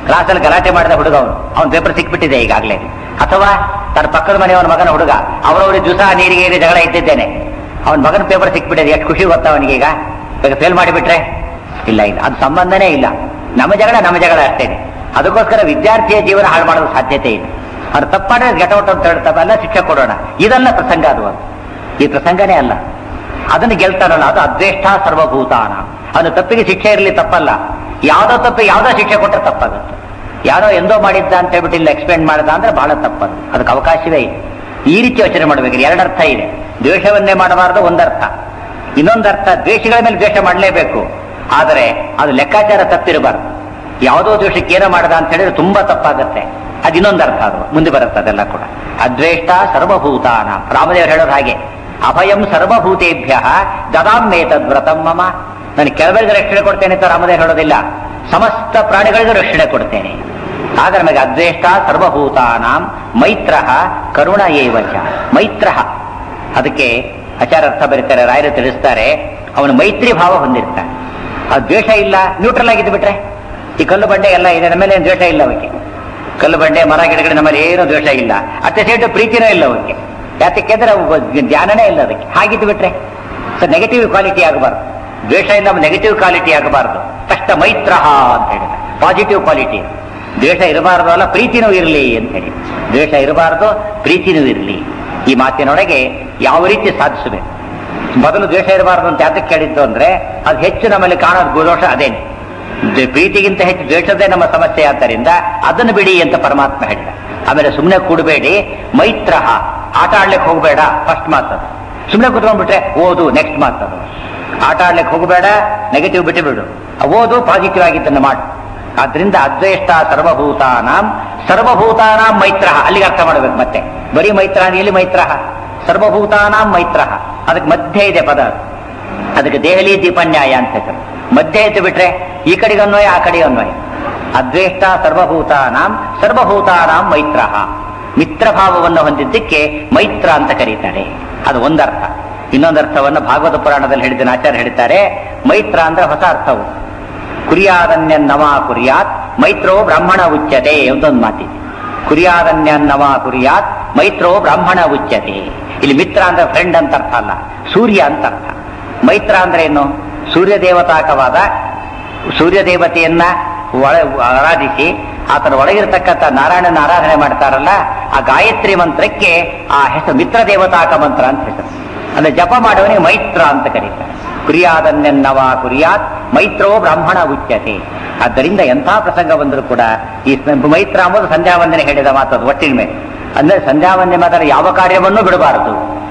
ಕ್ಲಾಸಲ್ಲಿ ಗಲಾಟೆ ಮಾಡಿದ ಹುಡುಗ ಅವನು ಅವ್ನ ಪೇಪರ್ ಸಿಕ್ಬಿಟ್ಟಿದೆ ಈಗಾಗಲೇ ಅಥವಾ ತನ್ನ ಪಕ್ಕದ ಮನೆಯವನ ಮಗನ ಹುಡುಗ ಅವರವ್ರಿಗೆ ದಿವಸ ನೀರಿಗೆ ಏರಿ ಜಗಳ ಇಟ್ಟಿದ್ದೇನೆ ಅವನ ಮಗನ ಪೇಪರ್ ಸಿಕ್ಬಿಟ್ಟಿದೆ ಎಷ್ಟು ಖುಷಿ ಗೊತ್ತಾ ಅವನಿಗೆ ಈಗ ಈಗ ಫೇಲ್ ಮಾಡಿಬಿಟ್ರೆ ಇಲ್ಲ ಇಲ್ಲ ಅದು ಸಂಬಂಧನೇ ಇಲ್ಲ ನಮ್ಮ ಜಗಳ ನಮ್ಮ ಜಗಳ ಅಷ್ಟೇನೆ ಅದಕ್ಕೋಸ್ಕರ ವಿದ್ಯಾರ್ಥಿಯ ಜೀವನ ಹಾಳು ಮಾಡುವ ಸಾಧ್ಯತೆ ಇದೆ ಅವ್ರು ತಪ್ಪಾದ್ರೆ ಗೆಟೌಟ್ ಅಂತ ಹೇಳ್ತಾವೆ ಅಲ್ಲ ಶಿಕ್ಷೆ ಕೊಡೋಣ ಇದಲ್ಲ ಪ್ರಸಂಗ ಅದು ಒಂದು. ಈ ಪ್ರಸಂಗನೇ ಅಲ್ಲ ಅದನ್ನು ಗೆಲ್ತಾರಲ್ಲ ಅದು ಅದ್ವೇಷ್ಟ ಸರ್ವಭೂತಾನ ಅವನು ತಪ್ಪಿಗೆ ಶಿಕ್ಷೆ ಇರಲಿ ತಪ್ಪಲ್ಲ ಯಾವ್ದೋ ತಪ್ಪು ಯಾವ್ದೋ ಶಿಕ್ಷೆ ಕೊಟ್ಟರೆ ತಪ್ಪಾಗುತ್ತೆ ಯಾರೋ ಎಂದೋ ಮಾಡಿದ್ದ ಅಂತ ಹೇಳ್ಬಿಟ್ಟು ಇಲ್ಲಿ ಎಕ್ಸ್ಪ್ಲೇನ್ ಮಾಡಿದ ಅಂದ್ರೆ ಬಹಳ ತಪ್ಪದು ಅದಕ್ಕೆ ಅವಕಾಶವೇ ಇದೆ ಈ ರೀತಿ ಯೋಚನೆ ಮಾಡಬೇಕು ಎರಡರ್ಥ ಇದೆ ದ್ವೇಷವನ್ನೇ ಮಾಡಬಾರದು ಒಂದರ್ಥ ಇನ್ನೊಂದರ್ಥ ದ್ವೇಷಗಳ ಮೇಲೆ ದ್ವೇಷ ಮಾಡಲೇಬೇಕು ಆದರೆ ಅದು ಲೆಕ್ಕಾಚಾರ ತಪ್ಪಿರಬಾರ್ದು ಯಾವುದೋ ದ್ವೇಷಕ್ಕೆ ಏನೋ ಮಾಡದ ಅಂತ ಹೇಳಿದ್ರೆ ತುಂಬಾ ತಪ್ಪಾಗತ್ತೆ ಅದು ಇನ್ನೊಂದು ಅರ್ಥ ಅದು ಮುಂದೆ ಬರುತ್ತೆ ಅದೆಲ್ಲ ಕೂಡ ಅದ್ವೇಷ್ಟ ಸರ್ವಭೂತಾನ ರಾಮದೇವರು ಹೇಳೋದು ಹಾಗೆ ಅಭಯಂ ಸರ್ವಭೂತೇಭ್ಯ ದದಾಮೇತದ್ ವ್ರತಂ ಮಮ ನಾನು ಕೆಲವರಿಗೆ ರಕ್ಷಣೆ ಕೊಡ್ತೇನೆ ಅಂತ ರಾಮದೇವರು ಹೇಳೋದಿಲ್ಲ ಸಮಸ್ತ ಪ್ರಾಣಿಗಳಿಗೂ ರಕ್ಷಣೆ ಕೊಡ್ತೇನೆ ಆಗ ನಮಗೆ ಅದ್ವೇಷ್ಟ ಸರ್ವಭೂತಾನಾಂ ಮೈತ್ರ ಕರುಣ ಏವಚ ಮೈತ್ರ ಅದಕ್ಕೆ ಆಚಾರ ಅರ್ಥ ಬರೀತಾರೆ ರಾಯರು ತಿಳಿಸ್ತಾರೆ ಅವನು ಮೈತ್ರಿ ಭಾವ ಹೊಂದಿರ್ತಾನೆ ಆ ದ್ವೇಷ ಇಲ್ಲ ನ್ಯೂಟ್ರಲ್ ಆಗಿದ್ದು ಬಿಟ್ರೆ ಈ ಕಲ್ಲು ಬಂಡೆ ಎಲ್ಲ ಇದೆ ನಮ್ಮ ಮೇಲೆ ಏನು ದ್ವೇಷ ಇಲ್ಲ ಅವಕ್ಕೆ ಕಲ್ಲು ಬಂಡೆ ಮರ ಗಿಡಗಳು ನಮ್ಮಲ್ಲಿ ಏನು ದ್ವೇಷ ಇಲ್ಲ ಅಟ್ ಸೈಡ್ ಪ್ರೀತಿನೇ ಇಲ್ಲ ಅವಕ್ಕೆ ಯಾತಕ್ಕೆಂದ್ರೆ ಅವು ಜ್ಞಾನನೇ ಇಲ್ಲ ಅದಕ್ಕೆ ಹಾಗಿದ್ದು ಬಿಟ್ರೆ ಸೊ ನೆಗೆಟಿವ್ ಕ್ವಾಲಿಟಿ ಆಗಬಾರ್ದು ದ್ವೇಷ ಇಲ್ಲ ನೆಗೆಟಿವ್ ಕ್ವಾಲಿಟಿ ಆಗಬಾರ್ದು ಕಷ್ಟ ಮೈತ್ರ ಅಂತ ಹೇಳಿದ ಪಾಸಿಟಿವ್ ಕ್ವಾಲಿಟಿ ದ್ವೇಷ ಇರಬಾರ್ದು ಅಲ್ಲ ಪ್ರೀತಿನೂ ಇರಲಿ ಅಂತ ಹೇಳಿ ದ್ವೇಷ ಇರಬಾರ್ದು ಪ್ರೀತಿನೂ ಇರಲಿ ಈ ಮಾತಿನೊಳಗೆ ಯಾವ ರೀತಿ ಸಾಧಿಸಬೇಕು ಮೊದಲು ದ್ವೇಷ ಇರಬಾರ್ದು ಅಂತ ಯಾತಕ್ಕೆ ಕೇಳಿದ್ದು ಅಂದ್ರೆ ಅದು ಹೆಚ್ಚು ನಮ್ಮಲ್ಲಿ ಕಾಣೋದು ದೋಷ ಅದೇನೆ ದ್ವೆ- ಪ್ರೀತಿಗಿಂತ ಹೆಚ್ಚು ದ್ವೇಷದೇ ನಮ್ಮ ಸಮಸ್ಯೆ ಆದ್ದರಿಂದ ಅದನ್ನು ಬಿಡಿ ಅಂತ ಪರಮಾತ್ಮ ಹೇಳಿದ ಆಮೇಲೆ ಸುಮ್ಮನೆ ಕೂಡಬೇಡಿ ಮೈತ್ರ ಆಟ ಆಡ್ಲಿಕ್ಕೆ ಹೋಗಬೇಡ ಫಸ್ಟ್ ಮಾತದು ಸುಮ್ಮನೆ ಕೂತ್ಕೊಂಡ್ಬಿಟ್ರೆ ಓದು ನೆಕ್ಸ್ಟ್ ಮಾತದು ಆಟ ಆಡ್ಲಿಕ್ಕೆ ಹೋಗಬೇಡ ನೆಗೆಟಿವ್ ಬಿಟ್ಟು ಬಿಡು ಓದು ಪಾಸಿಟಿವ್ ಆಗಿದ್ದನ್ನು ಮಾಡು ಆದ್ರಿಂದ ಅದ್ವೇಷ್ಟ ಸರ್ವಭೂತಾನಾಂ ಸರ್ವಭೂತಾನಾಂ ಮೈತ್ರ ಅಲ್ಲಿಗೆ ಅರ್ಥ ಮಾಡಬೇಕು ಮತ್ತೆ ಬರೀ ಮೈತ್ರ ಅಂದ್ರೆ ಎಲ್ಲಿ ಮೈತ್ರ ಸರ್ವಭೂತಾನಾಂ ಮೈತ್ರ ಅದಕ್ಕೆ ಮಧ್ಯೆ ಇದೆ ಪದ ಅದು. ಅದಕ್ಕೆ ದೆಹಲಿ ದೀಪನ್ಯಾಯ ಅಂತ ಹೆಸರು ಮಧ್ಯೆ ಎದ್ದು ಬಿಟ್ರೆ ಈ ಕಡೆಗೆ ಅನ್ವಯ ಆ ಕಡೆಗೆ ಅನ್ವಯ ಅದ್ವೇಷ್ಟ ಸರ್ವಭೂತಾನಾಂ ಸರ್ವಭೂತಾನಾಂ ಮೈತ್ರ ಮಿತ್ರ ಭಾವವನ್ನು ಹೊಂದಿದ್ದಕ್ಕೆ ಮೈತ್ರ ಅಂತ ಕರೀತಾರೆ ಅದು ಒಂದರ್ಥ ಇನ್ನೊಂದರ್ಥವನ್ನು ಭಾಗವತ ಪುರಾಣದಲ್ಲಿ ಹೇಳಿದ ಆಚಾರ್ಯ ಹೇಳ್ತಾರೆ ಮೈತ್ರ ಅಂದ್ರೆ ಹೊಸ ಅರ್ಥವು ಕುರಿಯಾದನ್ಯನ್ನವ ಕುರಿಯಾತ್ ಮೈತ್ರೋ ಬ್ರಾಹ್ಮಣ ಉಚ್ಯತೆ ಒಂದೊಂದು ಮಾತಿದೆ ಕುರಿಯಾದನ್ಯನ್ನವ ಕುರಿಯಾತ್ ಮೈತ್ರೋ ಬ್ರಾಹ್ಮಣ ಉಚ್ಯತೆ ಇಲ್ಲಿ ಮಿತ್ರ ಅಂದ್ರೆ ಫ್ರೆಂಡ್ ಅಂತ ಅರ್ಥ ಅಲ್ಲ ಸೂರ್ಯ ಅಂತ ಅರ್ಥ ಮೈತ್ರ ಅಂದ್ರೆ ಏನು ಸೂರ್ಯ ದೇವತಾಕವಾದ ಸೂರ್ಯ ದೇವತೆಯನ್ನ ಒಳ ಆರಾಧಿಸಿ ಆತನ ಒಳಗಿರತಕ್ಕಂಥ ನಾರಾಯಣನ ಆರಾಧನೆ ಮಾಡ್ತಾರಲ್ಲ ಆ ಗಾಯತ್ರಿ ಮಂತ್ರಕ್ಕೆ ಆ ಹೆಸರು ಮಿತ್ರ ದೇವತಾಕ ಮಂತ್ರ ಅಂತ ಹೆಸರು ಅಂದ್ರೆ ಜಪ ಮಾಡುವನಿಗೆ ಮೈತ್ರ ಅಂತ ಕರೀತಾರೆ ಕುರಿಯಾದನ್ನೆನ್ನವ ಕುರಿಯಾತ್ ಮೈತ್ರೋ ಬ್ರಾಹ್ಮಣ ಉಚ್ಯತೆ ಆದ್ದರಿಂದ ಎಂಥ ಪ್ರಸಂಗ ಬಂದರೂ ಕೂಡ ಈ ಸ- ಮೈತ್ರ ಎಂಬುದು ಸಂಧ್ಯಾ ವಂದನೆ ಹೇಳಿದ ಮಾತದು ಒಟ್ಟಿನ ಮೇಲೆ ಅಂದ್ರೆ ಸಂಧ್ಯಾ ವಂದನೆ ಮಾತ್ರ ಯಾವ ಕಾರ್ಯವನ್ನೂ ಬಿಡಬಾರದು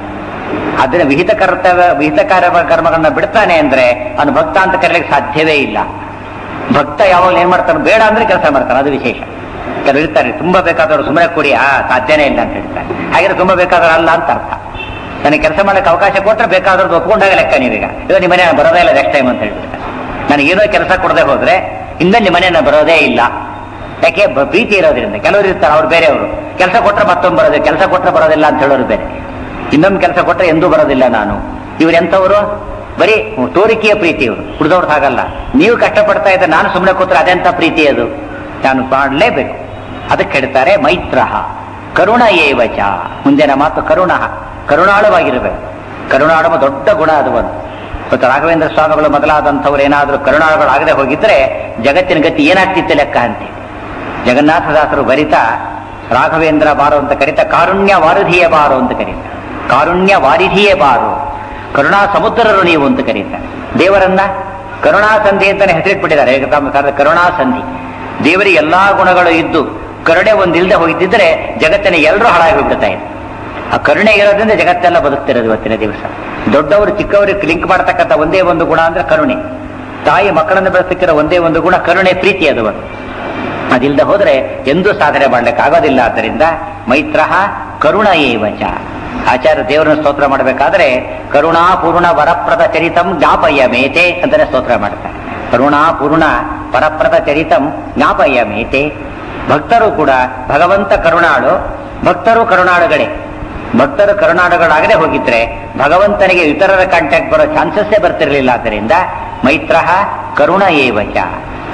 ಅದನ್ನ ವಿಹಿತ ಕರ್ತವ್ಯ ವಿಹಿತ ಕಾರ್ಯ ಕರ್ಮಗಳನ್ನ ಬಿಡ್ತಾನೆ ಅಂದ್ರೆ ಅವನು ಭಕ್ತ ಅಂತ ಕರೀಲಿಕ್ಕೆ ಸಾಧ್ಯವೇ ಇಲ್ಲ ಭಕ್ತ ಯಾವಾಗ ಏನ್ ಮಾಡ್ತಾನೆ ಬೇಡ ಅಂದ್ರೆ ಕೆಲಸ ಮಾಡ್ತಾನೆ ಅದು ವಿಶೇಷ ಕೆಲವರು ಇರ್ತಾರೆ ತುಂಬಾ ಬೇಕಾದವರು ಸುಮ್ಮನೆ ಕೊಡಿ ಆ ಸಾಧ್ಯನೇ ಇಲ್ಲ ಅಂತ ಹೇಳ್ತಾರೆ ಹಾಗೆ ತುಂಬಾ ಬೇಕಾದವರು ಅಲ್ಲ ಅಂತ ಅರ್ಥ ನನಗೆ ಕೆಲಸ ಮಾಡಕ್ಕೆ ಅವಕಾಶ ಕೊಟ್ಟರೆ ಬೇಕಾದ್ರದ್ದು ಒಪ್ಕೊಂಡಾಗ ಲೆಕ್ಕ ನೀವೀಗ ಈಗ ನಿಮ್ಮ ಮನೆ ಬರೋದೇ ಇಲ್ಲ ನೆಕ್ಸ್ಟ್ ಟೈಮ್ ಅಂತ ಹೇಳ್ಬಿಡ್ತಾರೆ ನನಗೆ ಏನೋ ಕೆಲಸ ಕೊಡದೆ ಹೋದ್ರೆ ಇನ್ಮೇಲೆ ನಿಮ್ಮ ಮನೆ ಬರೋದೇ ಇಲ್ಲ ಯಾಕೆ ಬ- ಪ್ರೀತಿ ಇರೋದ್ರಿಂದ ಕೆಲವರು ಇರ್ತಾರೆ ಅವ್ರು ಬೇರೆಯವರು ಕೆಲಸ ಕೊಟ್ಟರೆ ಮತ್ತೊಮ್ಮೆ ಬರೋದು ಕೆಲಸ ಕೊಟ್ಟರೆ ಬರೋದಿಲ್ಲ ಅಂತ ಹೇಳೋರು ಬೇರೆ ಇನ್ನೊಂದು ಕೆಲಸ ಕೊಟ್ಟರೆ ಎಂದೂ ಬರೋದಿಲ್ಲ ನಾನು ಇವ್ರು ಎಂಥವರು ಬರೀ ತೋರಿಕೆಯ ಪ್ರೀತಿ ಇವರು ಉಳಿದವ್ರು ಹಾಗಲ್ಲ ನೀವು ಕಷ್ಟಪಡ್ತಾ ಇದ್ದ ನಾನು ಸುಮ್ಮನೆ ಕೂತ್ರೆ ಅದೆಂತ ಪ್ರೀತಿ ಅದು ನಾನು ಮಾಡಲೇಬೇಕು ಅದಕ್ಕೆ ಹೇಳ್ತಾರೆ ಮೈತ್ರ ಕರುಣ ಏವಚ ಮುಂದಿನ ಮಾತು ಕರುಣ ಕರುಣಾಳವಾಗಿರಬೇಕು ಕರುಣಾಳುವ ದೊಡ್ಡ ಗುಣ ಅದು ಒಂದು ಇವತ್ತು ರಾಘವೇಂದ್ರ ಸ್ವಾಮಿಗಳು ಮೊದಲಾದಂಥವ್ರು ಏನಾದರೂ ಕರುಣಾಳುಗಳಾಗದೆ ಹೋಗಿದ್ರೆ ಜಗತ್ತಿನ ಗತಿ ಏನಾಗ್ತಿತ್ತು ಲೆಕ್ಕ ಅಂತೆ ಜಗನ್ನಾಥದಾಸರು ಬರಿತಾ ರಾಘವೇಂದ್ರ ಬಾರು ಅಂತ ಕರೀತಾ ಕಾರುಣ್ಯ ವಾರಿಧಿಯ ಬಾರು ಅಂತ ಕರೀತಾರೆ ಕಾರುಣ್ಯ ವಾರಿಧಿಯೇ ಬಾರು ಕರುಣಾ ಸಮುದ್ರರು ನೀವು ಅಂತ ಕರೀತಾರೆ ದೇವರನ್ನ ಕರುಣಾ ಸಂಧಿ ಅಂತಾನೆ ಹೆಸರಿಟ್ಬಿಟ್ಟಿದ್ದಾರೆ ಈಗ ತಮ್ಮ ಕರೆದ ಕರುಣಾ ಸಂಧಿ ದೇವರಿಗೆ ಎಲ್ಲಾ ಗುಣಗಳು ಇದ್ದು ಕರುಣೆ ಒಂದಿಲ್ಲದೆ ಹೋಗಿದ್ದಿದ್ರೆ ಜಗತ್ತಿನ ಎಲ್ಲರೂ ಹಾಳಾಗಿ ಹೋಗ್ಬಿಡ್ತಾ ಇದೆ ಆ ಕರುಣೆ ಇರೋದ್ರಿಂದ ಜಗತ್ತೆಲ್ಲ ಬದುಕ್ತಿರೋದು ಇವತ್ತಿನ ದಿವಸ ದೊಡ್ಡವರು ಚಿಕ್ಕವರಿಗೆ ಲಿಂಕ್ ಮಾಡತಕ್ಕಂಥ ಒಂದೇ ಒಂದು ಗುಣ ಅಂದ್ರೆ ಕರುಣೆ ತಾಯಿ ಮಕ್ಕಳನ್ನು ಬೆಳೆಸಕ್ಕಿರೋ ಒಂದೇ ಒಂದು ಗುಣ ಕರುಣೆ ಪ್ರೀತಿ ಅದು ಒಂದು ಅದಿಲ್ಲದೆ ಹೋದ್ರೆ ಎಂದೂ ಸಾಧನೆ ಮಾಡ್ಲಿಕ್ಕೆ ಆಗೋದಿಲ್ಲ ಆದ್ದರಿಂದ ಮೈತ್ರ ಕರುಣ ಏವಚ ಆಚಾರ್ಯ ದೇವರನ್ನು ಸ್ತೋತ್ರ ಮಾಡಬೇಕಾದ್ರೆ ಕರುಣಾ ಪೂರ್ಣ ವರಪ್ರದ ಚರಿತಂ ಜ್ಞಾಪಯ್ಯ ಮೇತೆ ಅಂತಾನೆ ಸ್ತೋತ್ರ ಮಾಡ್ತಾರೆ ಕರುಣಾ ಪೂರ್ಣ ವರಪ್ರದ ಚರಿತಂ ಜ್ಞಾಪಯ್ಯ ಮೇತೆ ಭಕ್ತರು ಕೂಡ ಭಗವಂತ ಕರುಣಾಳು ಭಕ್ತರು ಕರುಣಾಳುಗಳೇ ಭಕ್ತರು ಕರುಣಾಳುಗಳಾಗದೆ ಹೋಗಿದ್ರೆ ಭಗವಂತನಿಗೆ ಇತರರ ಕಾಂಟ್ಯಾಕ್ಟ್ ಬರೋ ಚಾನ್ಸಸ್ಸೇ ಬರ್ತಿರ್ಲಿಲ್ಲ ಆದ್ದರಿಂದ ಮೈತ್ರ ಕರುಣ ಏವಚ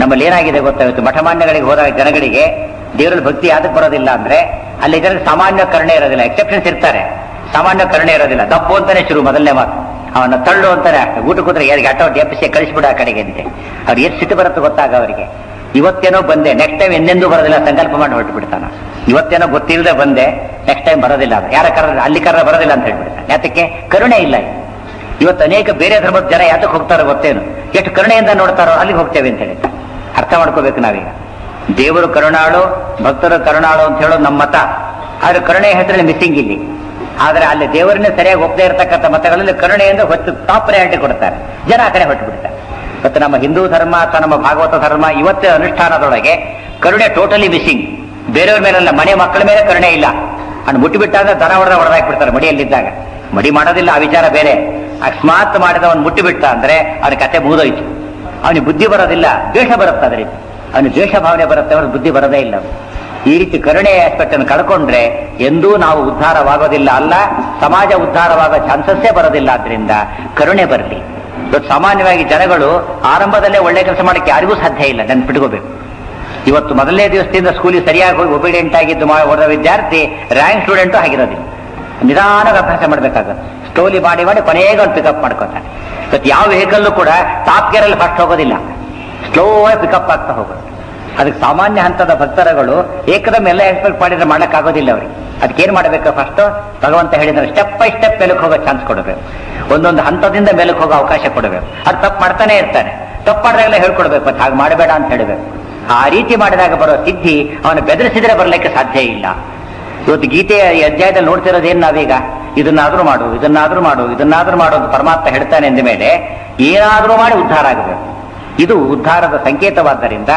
ನಮ್ಮಲ್ಲಿ ಏನಾಗಿದೆ ಗೊತ್ತಾ ಇವತ್ತು ಮಠಮಾನ್ಯಗಳಿಗೆ ಹೋದಾಗ ಜನಗಳಿಗೆ ದೇವರಲ್ಲಿ ಭಕ್ತಿ ಯಾವ್ದಕ್ಕೆ ಬರೋದಿಲ್ಲ ಅಂದ್ರೆ ಅಲ್ಲಿ ಜನರಿಗೆ ಸಾಮಾನ್ಯ ಕರುಣೆ ಇರೋದಿಲ್ಲ ಎಕ್ಸೆಪ್ಷನ್ಸ್ ಇರ್ತಾರೆ ಸಾಮಾನ್ಯ ಕರುಣೆ ಇರೋದಿಲ್ಲ ದಪ್ಪು ಅಂತಾನೆ ಶುರು ಮೊದಲನೇ ಮಾತು ಅವನ ತಳ್ಳು ಅಂತಾನೆ ಅಷ್ಟೇ ಊಟ ಕೂತ್ರೆ ಯಾರಿಗೆ ಆಟೋ ಎಪ್ಪಿಸಿ ಕಳಿಸ್ಬಿಡ ಆ ಕಡೆಗೆ ಅಂತೆ ಅವ್ರು ಎಷ್ಟು ಸಿಟ್ಟು ಬರುತ್ತೆ ಗೊತ್ತಾಗ ಅವರಿಗೆ ಇವತ್ತೇನೋ ಬಂದೆ ನೆಕ್ಸ್ಟ್ ಟೈಮ್ ಎಂದೆಂದೂ ಬರೋದಿಲ್ಲ ಸಂಕಲ್ಪ ಮಾಡಿ ಹೊರಟು ಬಿಡ್ತಾನ ಇವತ್ತೇನೋ ಗೊತ್ತಿಲ್ಲದೆ ಬಂದೆ ನೆಕ್ಸ್ಟ್ ಟೈಮ್ ಬರೋದಿಲ್ಲ ಅದು ಯಾರ ಕರ ಅಲ್ಲಿ ಕರ ಬರೋದಿಲ್ಲ ಅಂತ ಹೇಳ್ಬಿಡ್ತಾನೆ ಯಾತಕ್ಕೆ ಕರುಣೆ ಇಲ್ಲ ಇವತ್ತು ಅನೇಕ ಬೇರೆ ಧರ್ಮದ ಜನ ಯಾತಕ್ಕೆ ಹೋಗ್ತಾರೋ ಗೊತ್ತೇನು ಎಷ್ಟು ಕರುಣೆಯಿಂದ ನೋಡ್ತಾರೋ ಅಲ್ಲಿಗೆ ಹೋಗ್ತೇವೆ ಅಂತ ಹೇಳಿ ಅರ್ಥ ಮಾಡ್ಕೋಬೇಕು ನಾವೀಗ ದೇವರು ಕರುಣಾಳು ಭಕ್ತರು ಕರುಣಾಳು ಅಂತ ಹೇಳೋದು ನಮ್ಮ ಮತ ಆದ್ರೆ ಕರುಣೆ ಹೆಸರಲ್ಲಿ ಮಿಸ್ಸಿಂಗ್ ಇಲ್ಲಿ ಆದ್ರೆ ಅಲ್ಲಿ ದೇವರನ್ನೇ ಸರಿಯಾಗಿ ಒಪ್ಪದೇ ಇರತಕ್ಕಂಥ ಮತಗಳಲ್ಲಿ ಕರುಣೆಯಿಂದ ಹೊತ್ತು ಟಾಪ್ ಪ್ರಯಾರಿಟಿ ಕೊಡ್ತಾರೆ ಜನ ಆ ಕಡೆ ಹೊಟ್ಟು ಬಿಡ್ತಾರೆ ಮತ್ತು ನಮ್ಮ ಹಿಂದೂ ಧರ್ಮ ಅಥವಾ ನಮ್ಮ ಭಾಗವತ ಧರ್ಮ ಇವತ್ತೇ ಅನುಷ್ಠಾನದೊಳಗೆ ಕರುಣೆ ಟೋಟಲಿ ಮಿಸ್ಸಿಂಗ್ ಬೇರೆಯವ್ರ ಮೇಲಲ್ಲ ಮನೆ ಮಕ್ಕಳ ಮೇಲೆ ಕರುಣೆ ಇಲ್ಲ ಅವ್ನು ಮುಟ್ಟಿಬಿಟ್ಟಾಗ ದನ ಹೊಡೆದ ಹೊಡೆದಾಕ್ಬಿಡ್ತಾರೆ ಮಡಿಯಲ್ಲಿದ್ದಾಗ ಮಡಿ ಮಾಡೋದಿಲ್ಲ ಆ ವಿಚಾರ ಬೇರೆ ಅಕಸ್ಮಾತ್ ಮಾಡಿದ ಅವ್ನು ಮುಟ್ಟಿಬಿಟ್ಟ ಅಂದ್ರೆ ಅವನ ಕತೆ ಮುಗಿದೋಯ್ತು ಅವನಿಗೆ ಬುದ್ಧಿ ಬರೋದಿಲ್ಲ ದ್ವೇಷ ಬರುತ್ತೆ ಅದರಿಂದ ಅವನಿಗೆ ದ್ವೇಷ ಭಾವನೆ ಬರುತ್ತೆ ಅವ್ರ ಬುದ್ಧಿ ಬರೋದೇ ಇಲ್ಲ ಈ ರೀತಿ ಕರುಣೆ ಆಸ್ಪೆಕ್ಟ್ ಅನ್ನು ಕಳ್ಕೊಂಡ್ರೆ ಎಂದೂ ನಾವು ಉದ್ಧಾರವಾಗೋದಿಲ್ಲ ಅಲ್ಲ ಸಮಾಜ ಉದ್ಧಾರವಾಗೋ ಚಾನ್ಸಸ್ಸೇ ಬರೋದಿಲ್ಲ ಆದ್ರಿಂದ ಕರುಣೆ ಬರಲಿ ಇವತ್ತು ಸಾಮಾನ್ಯವಾಗಿ ಜನಗಳು ಆರಂಭದಲ್ಲೇ ಒಳ್ಳೆ ಕೆಲಸ ಮಾಡಕ್ಕೆ ಯಾರಿಗೂ ಸಾಧ್ಯ ಇಲ್ಲ ನೆನ್ಪಿಟ್ಕೋಬೇಕು ಇವತ್ತು ಮೊದಲನೇ ದಿವಸದಿಂದ ಸ್ಕೂಲಿಗೆ ಸರಿಯಾಗಿ ಹೋಗಿ ಒಬಿಡಿಯಂಟ್ ಆಗಿದ್ದು ಮಾ- ಓದೋ ವಿದ್ಯಾರ್ಥಿ ರ್ಯಾಂಕ್ ಸ್ಟೂಡೆಂಟು ಆಗಿರೋದಿಲ್ಲ ನಿಧಾನವಾಗಿ ಅಭ್ಯಾಸ ಮಾಡಬೇಕಾಗುತ್ತೆ ಸ್ಟೋಲಿ ಮಾಡಿ ಮಾಡಿ ಕೊನೆಗೆ ಒಂದು ಪಿಕಪ್ ಮಾಡ್ಕೊತಾನೆ ಇವತ್ತು ಯಾವ ವೆಹಿಕಲ್ ಕೂಡ ಟಾಪ್ ಗೇರ್ ಅಲ್ಲಿ ಫಸ್ಟ್ ಹೋಗೋದಿಲ್ಲ ಸ್ಲೋ ಆಗಿ ಪಿಕಪ್ ಆಗ್ತಾ ಹೋಗುತ್ತೆ ಅದಕ್ಕೆ ಸಾಮಾನ್ಯ ಹಂತದ ಭಕ್ತರಗಳು ಏಕದಮ್ ಎಲ್ಲ ಎಕ್ಸ್ಪೆಕ್ಟ್ ಮಾಡಿದ್ರೆ ಮಾಡಕ್ಕಾಗೋದಿಲ್ಲ ಅವ್ರಿಗೆ ಅದಕ್ಕೆ ಏನ್ ಮಾಡಬೇಕು ಫಸ್ಟ್ ಭಗವಂತ ಹೇಳಿದ್ರೆ ಸ್ಟೆಪ್ ಬೈ ಸ್ಟೆಪ್ ಮೇಲಕ್ಕೆ ಹೋಗೋ ಚಾನ್ಸ್ ಕೊಡಬೇಕು ಒಂದೊಂದು ಹಂತದಿಂದ ಮೇಲಕ್ಕೆ ಹೋಗೋ ಅವಕಾಶ ಕೊಡಬೇಕು ಅದು ತಪ್ಪು ಮಾಡ್ತಾನೆ ಇರ್ತಾನೆ ತಪ್ಪು ಮಾಡಿದಾಗಲೇ ಹೇಳ್ಕೊಡ್ಬೇಕು ಮತ್ತೆ ಹಾಗೆ ಮಾಡಬೇಡ ಅಂತ ಹೇಳಬೇಕು ಆ ರೀತಿ ಮಾಡಿದಾಗ ಬರೋ ಸಿದ್ಧಿ ಅವನು ಬೆದರಿಸಿದ್ರೆ ಬರಲಿಕ್ಕೆ ಸಾಧ್ಯ ಇಲ್ಲ ಇವತ್ತು ಗೀತೆಯ ಈ ಅಧ್ಯಾಯದಲ್ಲಿ ನೋಡ್ತಿರೋದೇನ್ ನಾವೀಗ ಇದನ್ನಾದ್ರೂ ಮಾಡು ಇದನ್ನಾದ್ರೂ ಮಾಡು ಇದನ್ನಾದ್ರೂ ಮಾಡು ಅಂತ ಪರಮಾತ್ಮ ಹೇಳ್ತಾನೆ ಅಂದ ಮೇಲೆ ಏನಾದ್ರೂ ಮಾಡಿ ಉದ್ಧಾರ ಆಗಬೇಕು ಇದು ಉದ್ಧಾರದ ಸಂಕೇತವಾದ್ದರಿಂದ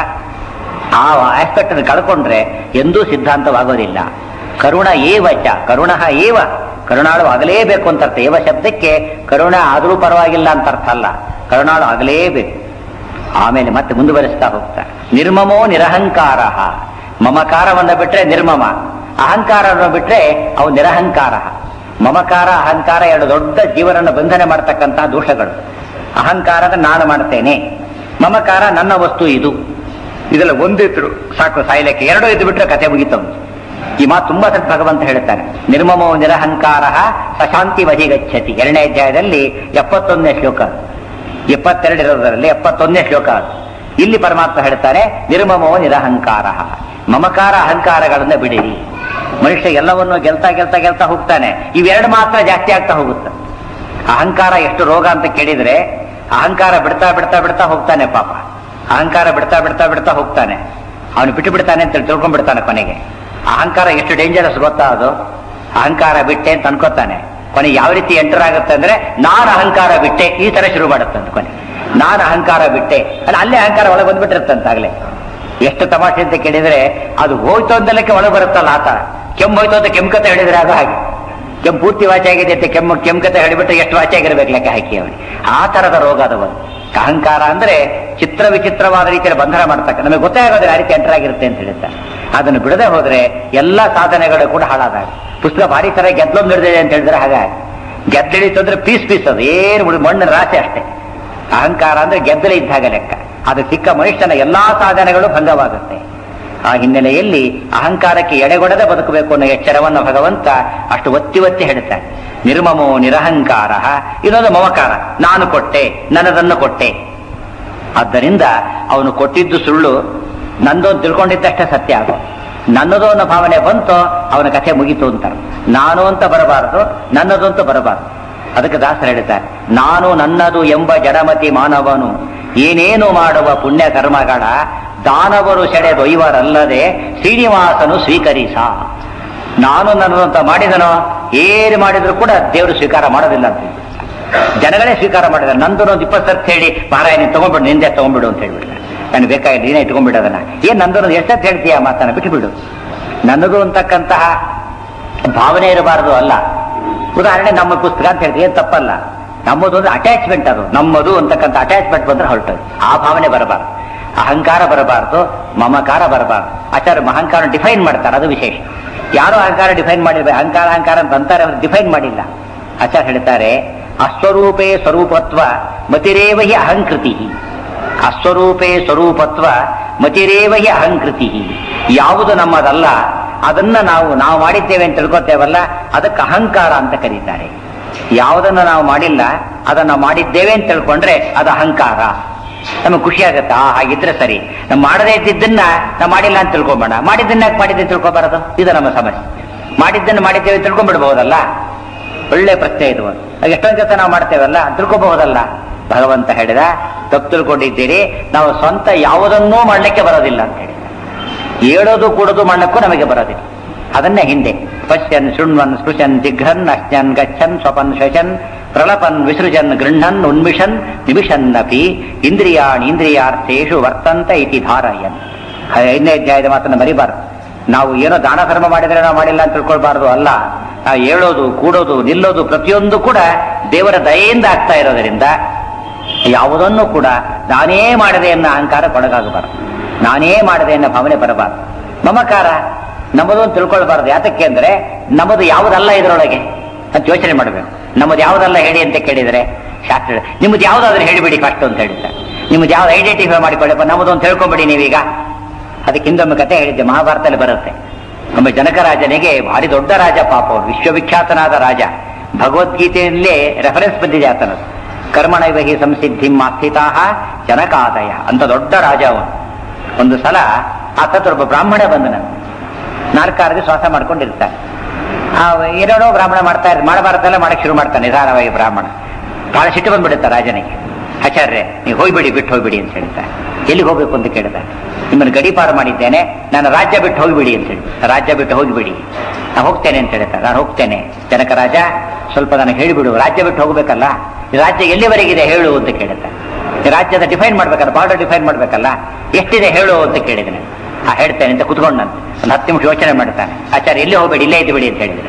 ಆ ಆಸ್ಪೆಕ್ಟ್ ಅನ್ನು ಕಳ್ಕೊಂಡ್ರೆ ಎಂದೂ ಸಿದ್ಧಾಂತವಾಗೋದಿಲ್ಲ ಕರುಣ ಏವಚ ಕರುಣ ಏವ ಕರುಣಾಳು ಆಗಲೇಬೇಕು ಅಂತ ಅರ್ಥ ಏವ ಶಬ್ದಕ್ಕೆ ಕರುಣ ಆದರೂ ಪರವಾಗಿಲ್ಲ ಅಂತ ಅರ್ಥ ಅಲ್ಲ ಕರುಣಾಳು ಆಗಲೇಬೇಕು ಆಮೇಲೆ ಮತ್ತೆ ಮುಂದುವರಿಸ್ತಾ ಹೋಗ್ತಾ ನಿರ್ಮಮೋ ನಿರಹಂಕಾರ ಮಮಕಾರವನ್ನ ಬಿಟ್ರೆ ನಿರ್ಮಮ ಅಹಂಕಾರವನ್ನು ಬಿಟ್ರೆ ಅವು ನಿರಹಂಕಾರ ಮಮಕಾರ ಅಹಂಕಾರ ಎರಡು ದೊಡ್ಡ ಜೀವನನ್ನು ಬಂಧನೆ ಮಾಡತಕ್ಕಂತಹ ದೋಷಗಳು ಅಹಂಕಾರದ ನಾನು ಮಾಡ್ತೇನೆ ಮಮಕಾರ ನನ್ನ ವಸ್ತು ಇದು ಇದೆಲ್ಲ ಒಂದಿದ್ರು ಸಾಕು ಸಾಯ್ಲಿಕ್ಕೆ ಎರಡು ಇದ್ದು ಬಿಟ್ರೆ ಕತೆ ಮುಗಿತವು ಈ ಮಾತು ತುಂಬಾ ಸ್ವಲ್ಪ ಭಗವಂತ ಹೇಳ್ತಾನೆ ನಿರ್ಮಮೋ ನಿರಹಂಕಾರ ಸಶಾಂತಿ ವಧಿಗಚ್ಚತಿ ಎರಡನೇ ಅಧ್ಯಾಯದಲ್ಲಿ ಎಪ್ಪತ್ತೊಂದನೇ ಶ್ಲೋಕ ಎಪ್ಪತ್ತೆರಡಿರೋದರಲ್ಲಿ ಎಪ್ಪತ್ತೊಂದನೇ ಶ್ಲೋಕ ಅದು ಇಲ್ಲಿ ಪರಮಾತ್ಮ ಹೇಳ್ತಾನೆ ನಿರ್ಮಮೋ ನಿರಹಂಕಾರ ಮಮಕಾರ ಅಹಂಕಾರಗಳನ್ನ ಬಿಡಿರಿ ಮನುಷ್ಯ ಎಲ್ಲವನ್ನು ಗೆಲ್ತಾ ಗೆಲ್ತಾ ಗೆಲ್ತಾ ಹೋಗ್ತಾನೆ ಇವೆರಡು ಮಾತ್ರ ಜಾಸ್ತಿ ಆಗ್ತಾ ಹೋಗುತ್ತೆ ಅಹಂಕಾರ ಎಷ್ಟು ರೋಗ ಅಂತ ಕೇಳಿದ್ರೆ ಅಹಂಕಾರ ಬಿಡ್ತಾ ಬಿಡ್ತಾ ಬಿಡ್ತಾ ಹೋಗ್ತಾನೆ ಪಾಪ ಅಹಂಕಾರ ಬಿಡ್ತಾ ಬಿಡ್ತಾ ಬಿಡ್ತಾ ಹೋಗ್ತಾನೆ ಅವನು ಬಿಟ್ಟು ಬಿಡ್ತಾನೆ ಅಂತ ತಿಳ್ಕೊಂಡ್ಬಿಡ್ತಾನೆ ಕೊನೆಗೆ ಅಹಂಕಾರ ಎಷ್ಟು ಡೇಂಜರಸ್ ಗೊತ್ತಾ ಅದು ಅಹಂಕಾರ ಬಿಟ್ಟೆ ಅಂತ ಅನ್ಕೋತಾನೆ ಕೊನೆ ಯಾವ ರೀತಿ ಎಂಟರ್ ಆಗುತ್ತೆ ಅಂದ್ರೆ ನಾನು ಅಹಂಕಾರ ಬಿಟ್ಟೆ ಈ ತರ ಶುರು ಮಾಡುತ್ತೆ ಅಂತ ಕೊನೆ ನಾನು ಅಹಂಕಾರ ಬಿಟ್ಟೆ ಅಲ್ಲ ಅಲ್ಲೇ ಅಹಂಕಾರ ಒಳಗೆ ಬಂದ್ಬಿಟ್ಟಿರುತ್ತಂತಾಗ್ಲೇ ಎಷ್ಟು ತಮಾಷೆ ಅಂತ ಕೇಳಿದ್ರೆ ಅದು ಹೋಯ್ತು ಅಂದಲಕ್ಕೆ ಒಳಗೆ ಬರುತ್ತಲ್ಲ ಆತ ಕೆಮ್ಮು ಹೋಯ್ತು ಅಂತ ಕೆಮ್ಕತೆ ಹೇಳಿದ್ರೆ ಅದು ಹಾಗೆ ಕೆಮ್ಮು ಪೂರ್ತಿ ವಾಚಿ ಆಗಿದೆ ಅಂತ ಕೆಮ್ಮು ಕೆಮ್ಕತೆ ಹೇಳಿಬಿಟ್ರೆ ಎಷ್ಟು ವಾಚಿ ಆಗಿರ್ಬೇಕು ಲೆಕ್ಕ ಹಾಕಿ ಅವನಿಗೆ ಆ ತರದ ರೋಗ ಅದು ಒಂದು ಅಹಂಕಾರ ಅಂದ್ರೆ ಚಿತ್ರ ವಿಚಿತ್ರವಾದ ರೀತಿಯಲ್ಲಿ ಬಂಧನ ಮಾಡ್ತಕ್ಕ ನಮಗೆ ಗೊತ್ತೇ ಆಗೋದಿಲ್ಲ ಆ ರೀತಿ ಎಂಟರ್ ಆಗಿರುತ್ತೆ ಅಂತ ಹೇಳ್ತಾರೆ ಅದನ್ನು ಬಿಡದೆ ಹೋದ್ರೆ ಎಲ್ಲ ಸಾಧನೆಗಳು ಕೂಡ ಹಾಳಾದಾಗ ಪುಸ್ತಕ ಭಾರಿ ತರ ಗೆದ್ದಲೊಂದು ಹಿಡಿದಿದೆ ಅಂತ ಹೇಳಿದ್ರೆ ಹಾಗಾಗಿ ಗೆದ್ದಳಿತು ಅಂದ್ರೆ ಪೀಸ್ ಪೀಸ್ ಅದು ಏನು ಉಳಿ- ಮಣ್ಣಿನ ರಾಶಿ ಅಷ್ಟೇ ಅಹಂಕಾರ ಅಂದ್ರೆ ಗೆದ್ದಲೆ ಇದ್ದಾಗ ಲೆಕ್ಕ ಅದು ಸಿಕ್ಕ ಮನುಷ್ಯನ ಎಲ್ಲಾ ಸಾಧನೆಗಳು ಭಂಗವಾಗುತ್ತೆ ಆ ಹಿನ್ನೆಲೆಯಲ್ಲಿ ಅಹಂಕಾರಕ್ಕೆ ಎಡೆಗೊಡದೆ ಬದುಕಬೇಕು ಅನ್ನೋ ಎಚ್ಚರವನ್ನು ಭಗವಂತ ಅಷ್ಟು ಒತ್ತಿ ಒತ್ತಿ ಹೇಳ್ತಾನೆ ನಿರ್ಮಮೋ ನಿರಹಂಕಾರ ಇನ್ನೊಂದು ಮಮಕಾರ ನಾನು ಕೊಟ್ಟೆ ನನ್ನದನ್ನು ಕೊಟ್ಟೆ ಆದ್ದರಿಂದ ಅವನು ಕೊಟ್ಟಿದ್ದು ಸುಳ್ಳು ನಂದು ಅಂತ ತಿಳ್ಕೊಂಡಿದ್ದಷ್ಟೇ ಸತ್ಯ ಆಗೋ ನನ್ನದು ಅನ್ನೋ ಭಾವನೆ ಬಂತು ಅವನ ಕಥೆ ಮುಗೀತು ಅಂತಾರೆ ನಾನು ಅಂತ ಬರಬಾರದು ನನ್ನದು ಅಂತ ಬರಬಾರದು ಅದಕ್ಕೆ ದಾಸರು ಹೇಳ್ತಾರೆ ನಾನು ನನ್ನದು ಎಂಬ ಜಡಮತಿ ಮಾನವನು ಏನೇನು ಮಾಡುವ ಪುಣ್ಯ ಕರ್ಮಗಳ ದಾನವರು ಸೆಳೆದೊಯ್ವರಲ್ಲದೆ ಶ್ರೀನಿವಾಸನು ಸ್ವೀಕರಿಸ ನಾನು ನನ್ನದು ಅಂತ ಮಾಡಿದನೋ ಏನು ಮಾಡಿದ್ರು ಕೂಡ ದೇವರು ಸ್ವೀಕಾರ ಮಾಡೋದಿಲ್ಲ ಅಂತ ಹೇಳ್ಬಿಡ್ತಾರೆ. ಜನಗಳೇ ಸ್ವೀಕಾರ ಮಾಡಿದ್ದಾರೆ ನಂದು ಒಂದು ಇಪ್ಪತ್ತು ಸರ್ತಿ ಹೇಳಿ ಮಹಾರಾಯ ನೀನು ತಗೊಂಡ್ಬಿಡು ನಿಂದೆ ತಗೊಂಡ್ಬಿಡು ಅಂತ ಹೇಳ್ಬಿಡ್ತಾರೆ ನನಗೆ ಬೇಕಾಗಿ ನೀನೇ ಇಟ್ಕೊಂಡ್ಬಿಡೋದನ್ನ ಏನ್ ನಂದು ಎಷ್ಟೊತ್ತು ಹೇಳ್ತೀಯ ಮಾತನ್ನ ಬಿಟ್ಟುಬಿಡು ನನ್ನದು ಅಂತಕ್ಕಂತಹ ಭಾವನೆ ಇರಬಾರದು ಅಲ್ಲ ಉದಾಹರಣೆ ನಮ್ಮ ಪುಸ್ತಕ ಅಂತ ಹೇಳ್ತೀವಿ ಏನ್ ತಪ್ಪಲ್ಲ ನಮ್ಮದು ಒಂದು ಅಟ್ಯಾಚ್ಮೆಂಟ್ ಅದು ನಮ್ಮದು ಅಂತಕ್ಕಂಥ ಅಟ್ಯಾಚ್ಮೆಂಟ್ ಬಂದ್ರೆ ಹೊರಟದು ಆ ಭಾವನೆ ಬರಬಾರದು ಅಹಂಕಾರ ಬರಬಾರದು ಮಮಕಾರ ಬರಬಾರದು ಆಚಾರ್ಯ ಅಹಂಕಾರ ಡಿಫೈನ್ ಮಾಡ್ತಾರೆ ಅದು ವಿಶೇಷ ಯಾರು ಅಹಂಕಾರ ಡಿಫೈನ್ ಮಾಡಿರ್ಬೇಕು ಅಹಂಕಾರ ಅಹಂಕಾರ ಅಂತ ಅಂತಾರೆ ಅವರು ಡಿಫೈನ್ ಮಾಡಿಲ್ಲ ಆಚಾರ್ಯ ಹೇಳ್ತಾರೆ ಅಸ್ವರೂಪೇ ಸ್ವರೂಪತ್ವ ಮತಿರೇವ ಹಿ ಅಹಂಕೃತಿ ಅಸ್ವರೂಪೇ ಸ್ವರೂಪತ್ವ ಮತಿರೇವ ಹಿ ಅಹಂಕೃತಿ ಯಾವುದು ನಮ್ಮದಲ್ಲ ಅದನ್ನ ನಾವು ನಾವು ಮಾಡಿದ್ದೇವೆ ಅಂತ ತಿಳ್ಕೊತೇವಲ್ಲ ಅದಕ್ಕೆ ಅಹಂಕಾರ ಅಂತ ಕರೀತಾರೆ ಯಾವುದನ್ನ ನಾವು ಮಾಡಿಲ್ಲ ಅದನ್ನ ಮಾಡಿದ್ದೇವೆ ಅಂತ ತಿಳ್ಕೊಂಡ್ರೆ ಅದು ಅಹಂಕಾರ ನಮಗೆ ಖುಷಿ ಆಗತ್ತಾ ಆ ಹಾಗಿದ್ರೆ ಸರಿ ನಾವು ಮಾಡದೇ ಇದ್ದಿದ್ದನ್ನ ನಾವು ಮಾಡಿಲ್ಲ ಅಂತ ತಿಳ್ಕೊಂಬೇಡ ಮಾಡಿದ್ದನ್ನ ಯಾಕೆ ಮಾಡಿದ್ದೆ ತಿಳ್ಕೊಬಾರದು ಇದು ನಮ್ಮ ಸಮಸ್ಯೆ ಮಾಡಿದ್ದನ್ನು ಮಾಡಿದ್ದೇವೆ ಅಂತ ತಿಳ್ಕೊಂಡ್ಬಿಡ್ಬಹುದಲ್ಲ ಒಳ್ಳೆ ಪ್ರಶ್ನೆ ಇದು ಆಗ ಎಷ್ಟೊಂದು ಜೊತೆ ನಾವು ಮಾಡ್ತೇವಲ್ಲ ತಿಳ್ಕೊಬಹುದಲ್ಲ ಭಗವಂತ ಹೇಳಿದ ತಪ್ಪು ತಿಳ್ಕೊಂಡಿದ್ದೀರಿ ನಾವು ಸ್ವಂತ ಯಾವುದನ್ನೂ ಮಾಡ್ಲಿಕ್ಕೆ ಬರೋದಿಲ್ಲ ಅಂತ ಹೇಳಿದ ಹೇಳೋದು ಕೂಡೋದು ಮಾಡಕ್ಕೂ ನಮಗೆ ಬರೋದಿಲ್ಲ ಅದನ್ನೇ ಹಿಂದೆ ಪಶ್ಯನ್ ಶೃಣ್ವನ್ ಸ್ಪೃಶನ್ ಜಿಘ್ರನ್ ಅಶ್ಯನ್ ಗಚ್ಚನ್ ಸ್ವಪನ್ ಶಶನ್ ಪ್ರಲಪನ್ ವಿಸೃಜನ್ ಗೃಹನ್ ಉನ್ಮಿಷನ್ ನಿಮಿಷನ್ ಅಪಿ ಇಂದ್ರಿಯಾಣ್ ಇಂದ್ರಿಯಾರ್ಥೇಶು ವರ್ತಂತ ಇತಿ ಧಾರಯನ್ ಐದನೇ ಅಧ್ಯಾಯದ ಮಾತನ್ನು ಮರಿಬಾರ್ದು ನಾವು ಏನೋ ದಾನ ಧರ್ಮ ಮಾಡಿದ್ರೆ ನಾವು ಮಾಡಿಲ್ಲ ಅಂತ ತಿಳ್ಕೊಳ್ಬಾರ್ದು ಅಲ್ಲ ನಾವು ಹೇಳೋದು ಕೂಡೋದು ನಿಲ್ಲೋದು ಪ್ರತಿಯೊಂದು ಕೂಡ ದೇವರ ದಯೆಯಿಂದ ಆಗ್ತಾ ಇರೋದರಿಂದ ಯಾವುದನ್ನು ಕೂಡ ನಾನೇ ಮಾಡದೆ ಎನ್ನ ಅಹಂಕಾರ ಕೊಡಗಾಗಬಾರದು ನಾನೇ ಮಾಡದೆ ಎನ್ನ ಭಾವನೆ ಬರಬಾರದು ಮಮಕಾರ ನಮ್ಮದು ಅಂತ ತಿಳ್ಕೊಳ್ಬಾರ್ದು ಯಾತಕ್ಕೆ ಅಂದ್ರೆ ನಮ್ಮದು ಯಾವುದಲ್ಲ ಇದರೊಳಗೆ ಅಂತ ಯೋಚನೆ ಮಾಡಬೇಕು ನಮ್ಮದು ಯಾವುದಲ್ಲ ಹೇಳಿ ಅಂತ ಕೇಳಿದರೆ ಶಾಸ್ತ್ರ ನಿಮ್ಮದು ಯಾವುದಾದ್ರೂ ಹೇಳಿಬಿಡಿ ಫಸ್ಟ್ ಅಂತ ಹೇಳಿದ್ದಾರೆ ನಿಮ್ಮದು ಯಾವ್ದು ಐಡೆಂಟಿಫೈ ಮಾಡಿಕೊಳ್ಳಪ್ಪ ನಮ್ಮದು ಅಂತ ಹೇಳ್ಕೊಂಬಿಡಿ ನೀವೀಗ ಅದಕ್ಕೆ ಹಿಂದೊಮ್ಮೆ ಕತೆ ಹೇಳಿದ್ದೆ ಮಹಾಭಾರತದಲ್ಲಿ ಬರುತ್ತೆ ಒಮ್ಮೆ ಜನಕರಾಜನಿಗೆ ಭಾರಿ ದೊಡ್ಡ ರಾಜ ಪಾಪ ಅವನು ವಿಶ್ವವಿಖ್ಯಾತನಾದ ರಾಜ ಭಗವದ್ಗೀತೆಯಲ್ಲೇ ರೆಫರೆನ್ಸ್ ಬಂದಿದೆ ಆತನದು ಕರ್ಮಣೈವ ಹಿ ಸಂಸಿದ್ಧಿ ಮಾಸ್ಥಿತಾ ಜನಕಾದಯ ಅಂತ ದೊಡ್ಡ ರಾಜ ಅವನು ಒಂದು ಸಲ ಆತ ಒಬ್ಬ ಬ್ರಾಹ್ಮಣ ಬಂದನ ನಾಲ್ಕಾರಿಗೆ ಶ್ವಾಸ ಮಾಡ್ಕೊಂಡಿರ್ತಾನೆ ಆ ಏನೇನೋ ಬ್ರಾಹ್ಮಣ ಮಾಡ್ತಾ ಇರ್ ಮಾಡಬಾರ್ದೆಲ್ಲ ಮಾಡಕ್ ಶುರು ಮಾಡ್ತಾನೆ ನಿಧಾನವಾಗಿ ಬ್ರಾಹ್ಮಣ ಬಹಳ ಸಿಟ್ಟು ಬಂದ್ಬಿಡುತ್ತೆ ರಾಜನಿಗೆ ಆಚಾರ್ಯ ನೀವು ಹೋಗ್ಬಿಡಿ ಬಿಟ್ಟು ಹೋಗ್ಬಿಡಿ ಅಂತ ಹೇಳ್ತಾರೆ ಎಲ್ಲಿಗೆ ಹೋಗ್ಬೇಕು ಅಂತ ಕೇಳಿದ ನಿಮ್ಮನ್ನು ಗಡಿಪಾರು ಮಾಡಿದ್ದೇನೆ ನಾನು ರಾಜ್ಯ ಬಿಟ್ಟು ಹೋಗ್ಬಿಡಿ ಅಂತ ಹೇಳಿ ರಾಜ್ಯ ಬಿಟ್ಟು ಹೋಗ್ಬಿಡಿ ನಾನು ಹೋಗ್ತೇನೆ ಅಂತ ಹೇಳ್ತಾರೆ ನಾನು ಹೋಗ್ತೇನೆ ಜನಕ ರಾಜ ಸ್ವಲ್ಪ ನನಗೆ ಹೇಳಿಬಿಡು ರಾಜ್ಯ ಬಿಟ್ಟು ಹೋಗ್ಬೇಕಲ್ಲ ಈ ರಾಜ್ಯ ಎಲ್ಲಿವರೆಗಿದೆ ಹೇಳು ಅಂತ ಕೇಳುತ್ತೆ ಈ ರಾಜ್ಯದ ಡಿಫೈನ್ ಮಾಡ್ಬೇಕಲ್ಲ ಬಾರ್ಡರ್ ಡಿಫೈನ್ ಮಾಡ್ಬೇಕಲ್ಲ ಎಷ್ಟಿದೆ ಹೇಳು ಅಂತ ಕೇಳಿದ್ದೇನೆ ಆ ಹೇಳ್ತೇನೆ ಅಂತ ಕುತ್ಕೊಂಡಂತೆ ಒಂದು ಹತ್ತು ನಿಮಿಷ ಯೋಚನೆ ಮಾಡ್ತಾನೆ ಆಚಾರ್ಯ ಎಲ್ಲಿ ಹೋಗ್ಬೇಡಿ ಇಲ್ಲೇ ಇದ್ದು ಬಿಡಿ ಅಂತ ಹೇಳಿದ್ರೆ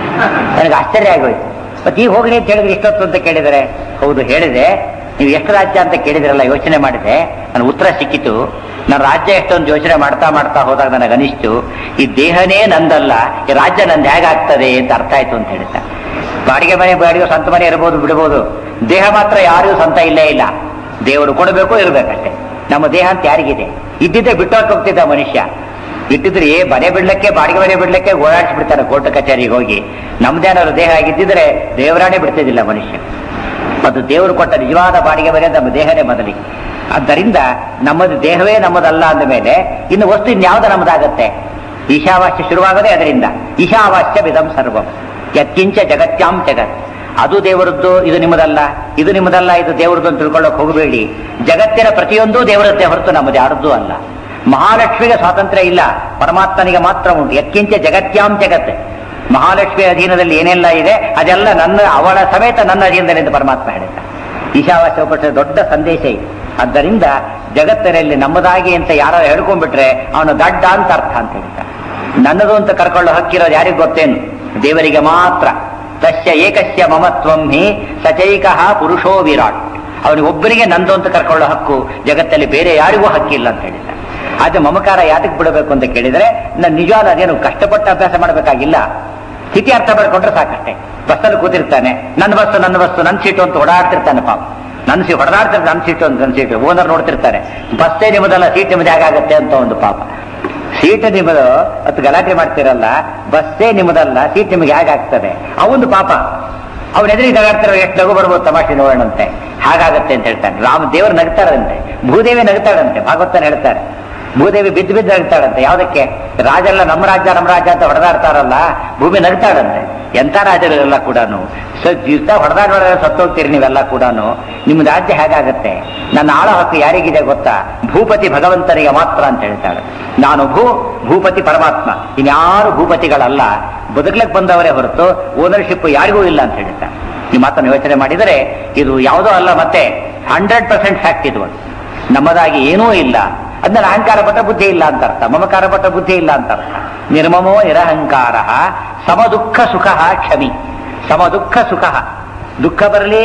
ನನಗೆ ಆಶ್ಚರ್ಯ ಆಗೋಯ್ತು ಮತ್ತೆ ಈಗ ಹೋಗ್ರಿ ಅಂತ ಹೇಳಿದ್ರೆ ಇಷ್ಟೊತ್ತು ಅಂತ ಕೇಳಿದರೆ ಹೌದು ಹೇಳಿದೆ ನೀವು ಎಷ್ಟು ರಾಜ್ಯ ಅಂತ ಕೇಳಿದ್ರಲ್ಲ ಯೋಚನೆ ಮಾಡಿದೆ ನನ್ನ ಉತ್ತರ ಸಿಕ್ಕಿತು ನನ್ನ ರಾಜ್ಯ ಎಷ್ಟೊಂದು ಯೋಚನೆ ಮಾಡ್ತಾ ಮಾಡ್ತಾ ಹೋದಾಗ ನನಗೆ ಅನಿಸ್ತು ಈ ದೇಹನೇ ನಂದಲ್ಲ ಈ ರಾಜ್ಯ ನಂದು ಹೇಗಾಗ್ತದೆ ಅಂತ ಅರ್ಥ ಆಯ್ತು ಅಂತ ಹೇಳ್ತಾ ಬಾಡಿಗೆ ಮನೆ ಬಾಡಿಗೆ ಸ್ವಂತ ಮನೆ ಇರ್ಬೋದು ಬಿಡ್ಬೋದು ದೇಹ ಮಾತ್ರ ಯಾರಿಗೂ ಸ್ವಂತ ಇಲ್ಲೇ ಇಲ್ಲ ದೇವರು ಕೊಡಬೇಕು ಇರ್ಬೇಕಷ್ಟೇ ನಮ್ಮ ದೇಹ ಅಂತ ಯಾರಿಗಿದೆ ಇದ್ದಿದ್ದೆ ಬಿಟ್ಟೋಟ್ ಹೋಗ್ತಿದ್ದ ಮನುಷ್ಯ ಇಟ್ಟಿದ್ರೆ ಏ ಮನೆ ಬಿಡ್ಲಿಕ್ಕೆ ಬಾಡಿಗೆ ಮನೆ ಬಿಡ್ಲಿಕ್ಕೆ ಓಡಾಡಿಸ್ಬಿಡ್ತಾರೆ ಕೋರ್ಟ್ ಕಚೇರಿಗೆ ಹೋಗಿ ನಮ್ದೇನಾದ್ರು ದೇಹ ಆಗಿದ್ದಿದ್ರೆ ದೇವರಾಣೆ ಬಿಡ್ತಿದ್ದಿಲ್ಲ ಮನುಷ್ಯ ಅದು ದೇವರು ಕೊಟ್ಟ ನಿಜವಾದ ಬಾಡಿಗೆ ಮನೆ ನಮ್ಮ ದೇಹನೇ ಮೊದಲಿಗೆ ಆದ್ದರಿಂದ ನಮ್ಮದು ದೇಹವೇ ನಮ್ಮದಲ್ಲ ಅಂದ ಮೇಲೆ ಇನ್ನು ವಸ್ತು ಇನ್ಯಾವ್ದು ನಮ್ಮದಾಗತ್ತೆ ಈಶಾವಾಸ್ಯ ಶುರುವಾಗದೆ ಅದರಿಂದ ಈಶಾವಾಸ್ಯ ವಿಧಂ ಸರ್ವಂ ಯತ್ಕಿಂಚ ಜಗತ್ಯಾಂ ಜಗತ್ ಅದು ದೇವರದ್ದು ಇದು ನಿಮ್ಮದಲ್ಲ ಇದು ನಿಮ್ಮದಲ್ಲ ಇದು ದೇವರದ್ದು ಅಂತ ತಿಳ್ಕೊಳ್ಳೋಕೆ ಹೋಗಬೇಡಿ ಜಗತ್ತಿನ ಪ್ರತಿಯೊಂದು ದೇವರದ್ದೇ ಹೊರತು ನಮ್ಮದು ಯಾರದ್ದು ಅಲ್ಲ ಮಹಾಲಕ್ಷ್ಮಿಗೆ ಸ್ವಾತಂತ್ರ್ಯ ಇಲ್ಲ ಪರಮಾತ್ಮನಿಗೆ ಮಾತ್ರ ಉಂಟು ಯತ್ಕಿಂಚ ಜಗತ್ಯಾಂ ಜಗತ್ ಮಹಾಲಕ್ಷ್ಮಿ ಅಧೀನದಲ್ಲಿ ಏನೆಲ್ಲ ಇದೆ ಅದೆಲ್ಲ ನನ್ನ ಅವಳ ಸಮೇತ ನನ್ನ ಅಧೀನದಲ್ಲಿ ಪರಮಾತ್ಮ ಹೇಳಿದ್ದ ಈಶಾವಾಸ್ಯ ಉಪನಿಷತ್ ದೊಡ್ಡ ಸಂದೇಶ ಇದೆ ಆದ್ದರಿಂದ ಜಗತ್ತಿನಲ್ಲಿ ನಮ್ಮದಾಗಿ ಅಂತ ಯಾರು ಹೇಳ್ಕೊಂಡ್ಬಿಟ್ರೆ ಅವನು ದಡ್ಡ ಅಂತ ಅರ್ಥ ಅಂತ ಹೇಳ್ತಾರೆ ನನ್ನದು ಅಂತ ಕರ್ಕೊಳ್ಳೋ ಹಕ್ಕಿರೋದು ಯಾರಿಗೂ ಗೊತ್ತೇನು ದೇವರಿಗೆ ಮಾತ್ರ ತಸ್ಯ ಏಕಸ್ಯ ಮಮತ್ವಂ ಹಿ ಸಚೈಕಃ ಪುರುಷೋ ವಿರಾಟ್ ಅವನಿಗೆ ಒಬ್ಬರಿಗೆ ನಂದು ಅಂತ ಕರ್ಕೊಳ್ಳೋ ಹಕ್ಕು ಜಗತ್ತಲ್ಲಿ ಬೇರೆ ಯಾರಿಗೂ ಹಕ್ಕಿಲ್ಲ ಅಂತ ಹೇಳಿದ್ದಾರೆ ಆದ್ರೆ ಮಮಕಾರ ಯಾತಕ್ಕೆ ಬಿಡಬೇಕು ಅಂತ ಕೇಳಿದ್ರೆ ನಾನು ನಿಜವಾದ ಅದೇನು ಕಷ್ಟಪಟ್ಟು ಅಭ್ಯಾಸ ಮಾಡಬೇಕಾಗಿಲ್ಲ ಸ್ಥಿತಿ ಅರ್ಥ ಮಾಡ್ಕೊಂಡ್ರೆ ಸಾಕಷ್ಟೇ ಬಸ್ಸಲ್ಲಿ ಕೂತಿರ್ತಾನೆ ನನ್ನ ಬಸ್ಸು ನನ್ನ ಬಸ್ಸು ನನ್ನ ಸೀಟು ಅಂತ ಓಡಾಡ್ತಿರ್ತಾನೆ ಪಾಪ ನನ್ನ ಸೀಟ್ ಹೊಡೆದಾಡ್ತಿರ್ತಾನೆ ನನ್ನ ಸೀಟು ಅಂತ ನನ್ನ ಸೀಟು ಓನರ್ ನೋಡ್ತಿರ್ತಾರೆ ಬಸ್ಸೇ ನಿಮ್ಮದಲ್ಲ ಸೀಟ್ ನಿಮ್ಮದು ಹೇಗಾಗತ್ತೆ ಅಂತ ಒಂದು ಪಾಪ ಸೀಟ್ ನಿಮ್ಮದು ಅದು ಗಲಾಟೆ ಮಾಡ್ತಿರಲ್ಲ ಬಸ್ಸೇ ನಿಮ್ಮದಲ್ಲ ಸೀಟ್ ನಿಮಗೆ ಹೇಗಾಗ್ತದೆ ಅವೊಂದು ಪಾಪ ಅವ್ನ ಎದುರಿಗೆ ನಗಾಡ್ತಿರೋ ಎಷ್ಟು ನಗು ಬರ್ಬೋದು ತಮಾಷೆ ನೋಡೋಣಂತೆ ಹಾಗಾಗತ್ತೆ ಅಂತ ಹೇಳ್ತಾನೆ ರಾಮ ದೇವರು ನಗ್ತಾರಂತೆ ಭೂದೇವಿ ನಗ್ತಾಳಂತೆ ಭಾಗವತನ ಹೇಳ್ತಾರೆ ಭೂದೇವಿ ಬಿದ್ದು ಬಿದ್ದು ನಗ್ತಾಳಂತೆ ಯಾವುದಕ್ಕೆ ರಾಜೆಲ್ಲ ನಮ್ಮ ರಾಜ್ಯ ನಮ್ಮ ರಾಜ್ಯ ಅಂತ ಹೊಡೆದಾಡ್ತಾರಲ್ಲ ಭೂಮಿ ನಗ್ತಾಳಂತೆ ಎಂಥ ರಾಜರೆಲ್ಲ ಕೂಡ ದಿವಸ ಹೊಡೆದಾಡ್ ಹೊಡೆದ ಸತ್ತೋಗ್ತೀರಿ ನೀವೆಲ್ಲ ಕೂಡ ನಿಮ್ಮ ರಾಜ್ಯ ಹೇಗಾಗತ್ತೆ ನನ್ನ ಆಳ ಹಕ್ಕು ಯಾರಿಗಿದೆ ಗೊತ್ತಾ ಭೂಪತಿ ಭಗವಂತನಿಗೆ ಮಾತ್ರ ಅಂತ ಹೇಳ್ತಾಳೆ ನಾನು ಭೂ ಭೂಪತಿ ಪರಮಾತ್ಮ ಇನ್ಯಾರು ಭೂಪತಿಗಳಲ್ಲ ಬದುಕಲಿಕ್ಕೆ ಬಂದವರೇ ಹೊರತು ಓನರ್ಶಿಪ್ ಯಾರಿಗೂ ಇಲ್ಲ ಅಂತ ಹೇಳ್ತಾರೆ ಈ ಮಾತನ್ನು ಯೋಚನೆ ಮಾಡಿದರೆ ಇದು ಯಾವುದೋ ಅಲ್ಲ ಮತ್ತೆ ಹಂಡ್ರೆಡ್ ಪರ್ಸೆಂಟ್ ಫ್ಯಾಕ್ಟ್ ಇದು ನಮ್ಮದಾಗಿ ಏನೂ ಇಲ್ಲ ಅದನ್ನ ಅಹಂಕಾರ ಪಟ್ಟ ಬುದ್ಧಿ ಇಲ್ಲ ಅಂತ ಅರ್ಥ ಮಮಕಾರ ಪಟ್ಟ ಬುದ್ಧಿ ಇಲ್ಲ ಅಂತ ಅರ್ಥ ನಿರ್ಮಮೋ ನಿರಹಂಕಾರ ಸಮ ದುಃಖ ಸುಖ ಕ್ಷಮಿ ಸಮ ದುಃಖ ಸುಖ ದುಃಖ ಬರಲಿ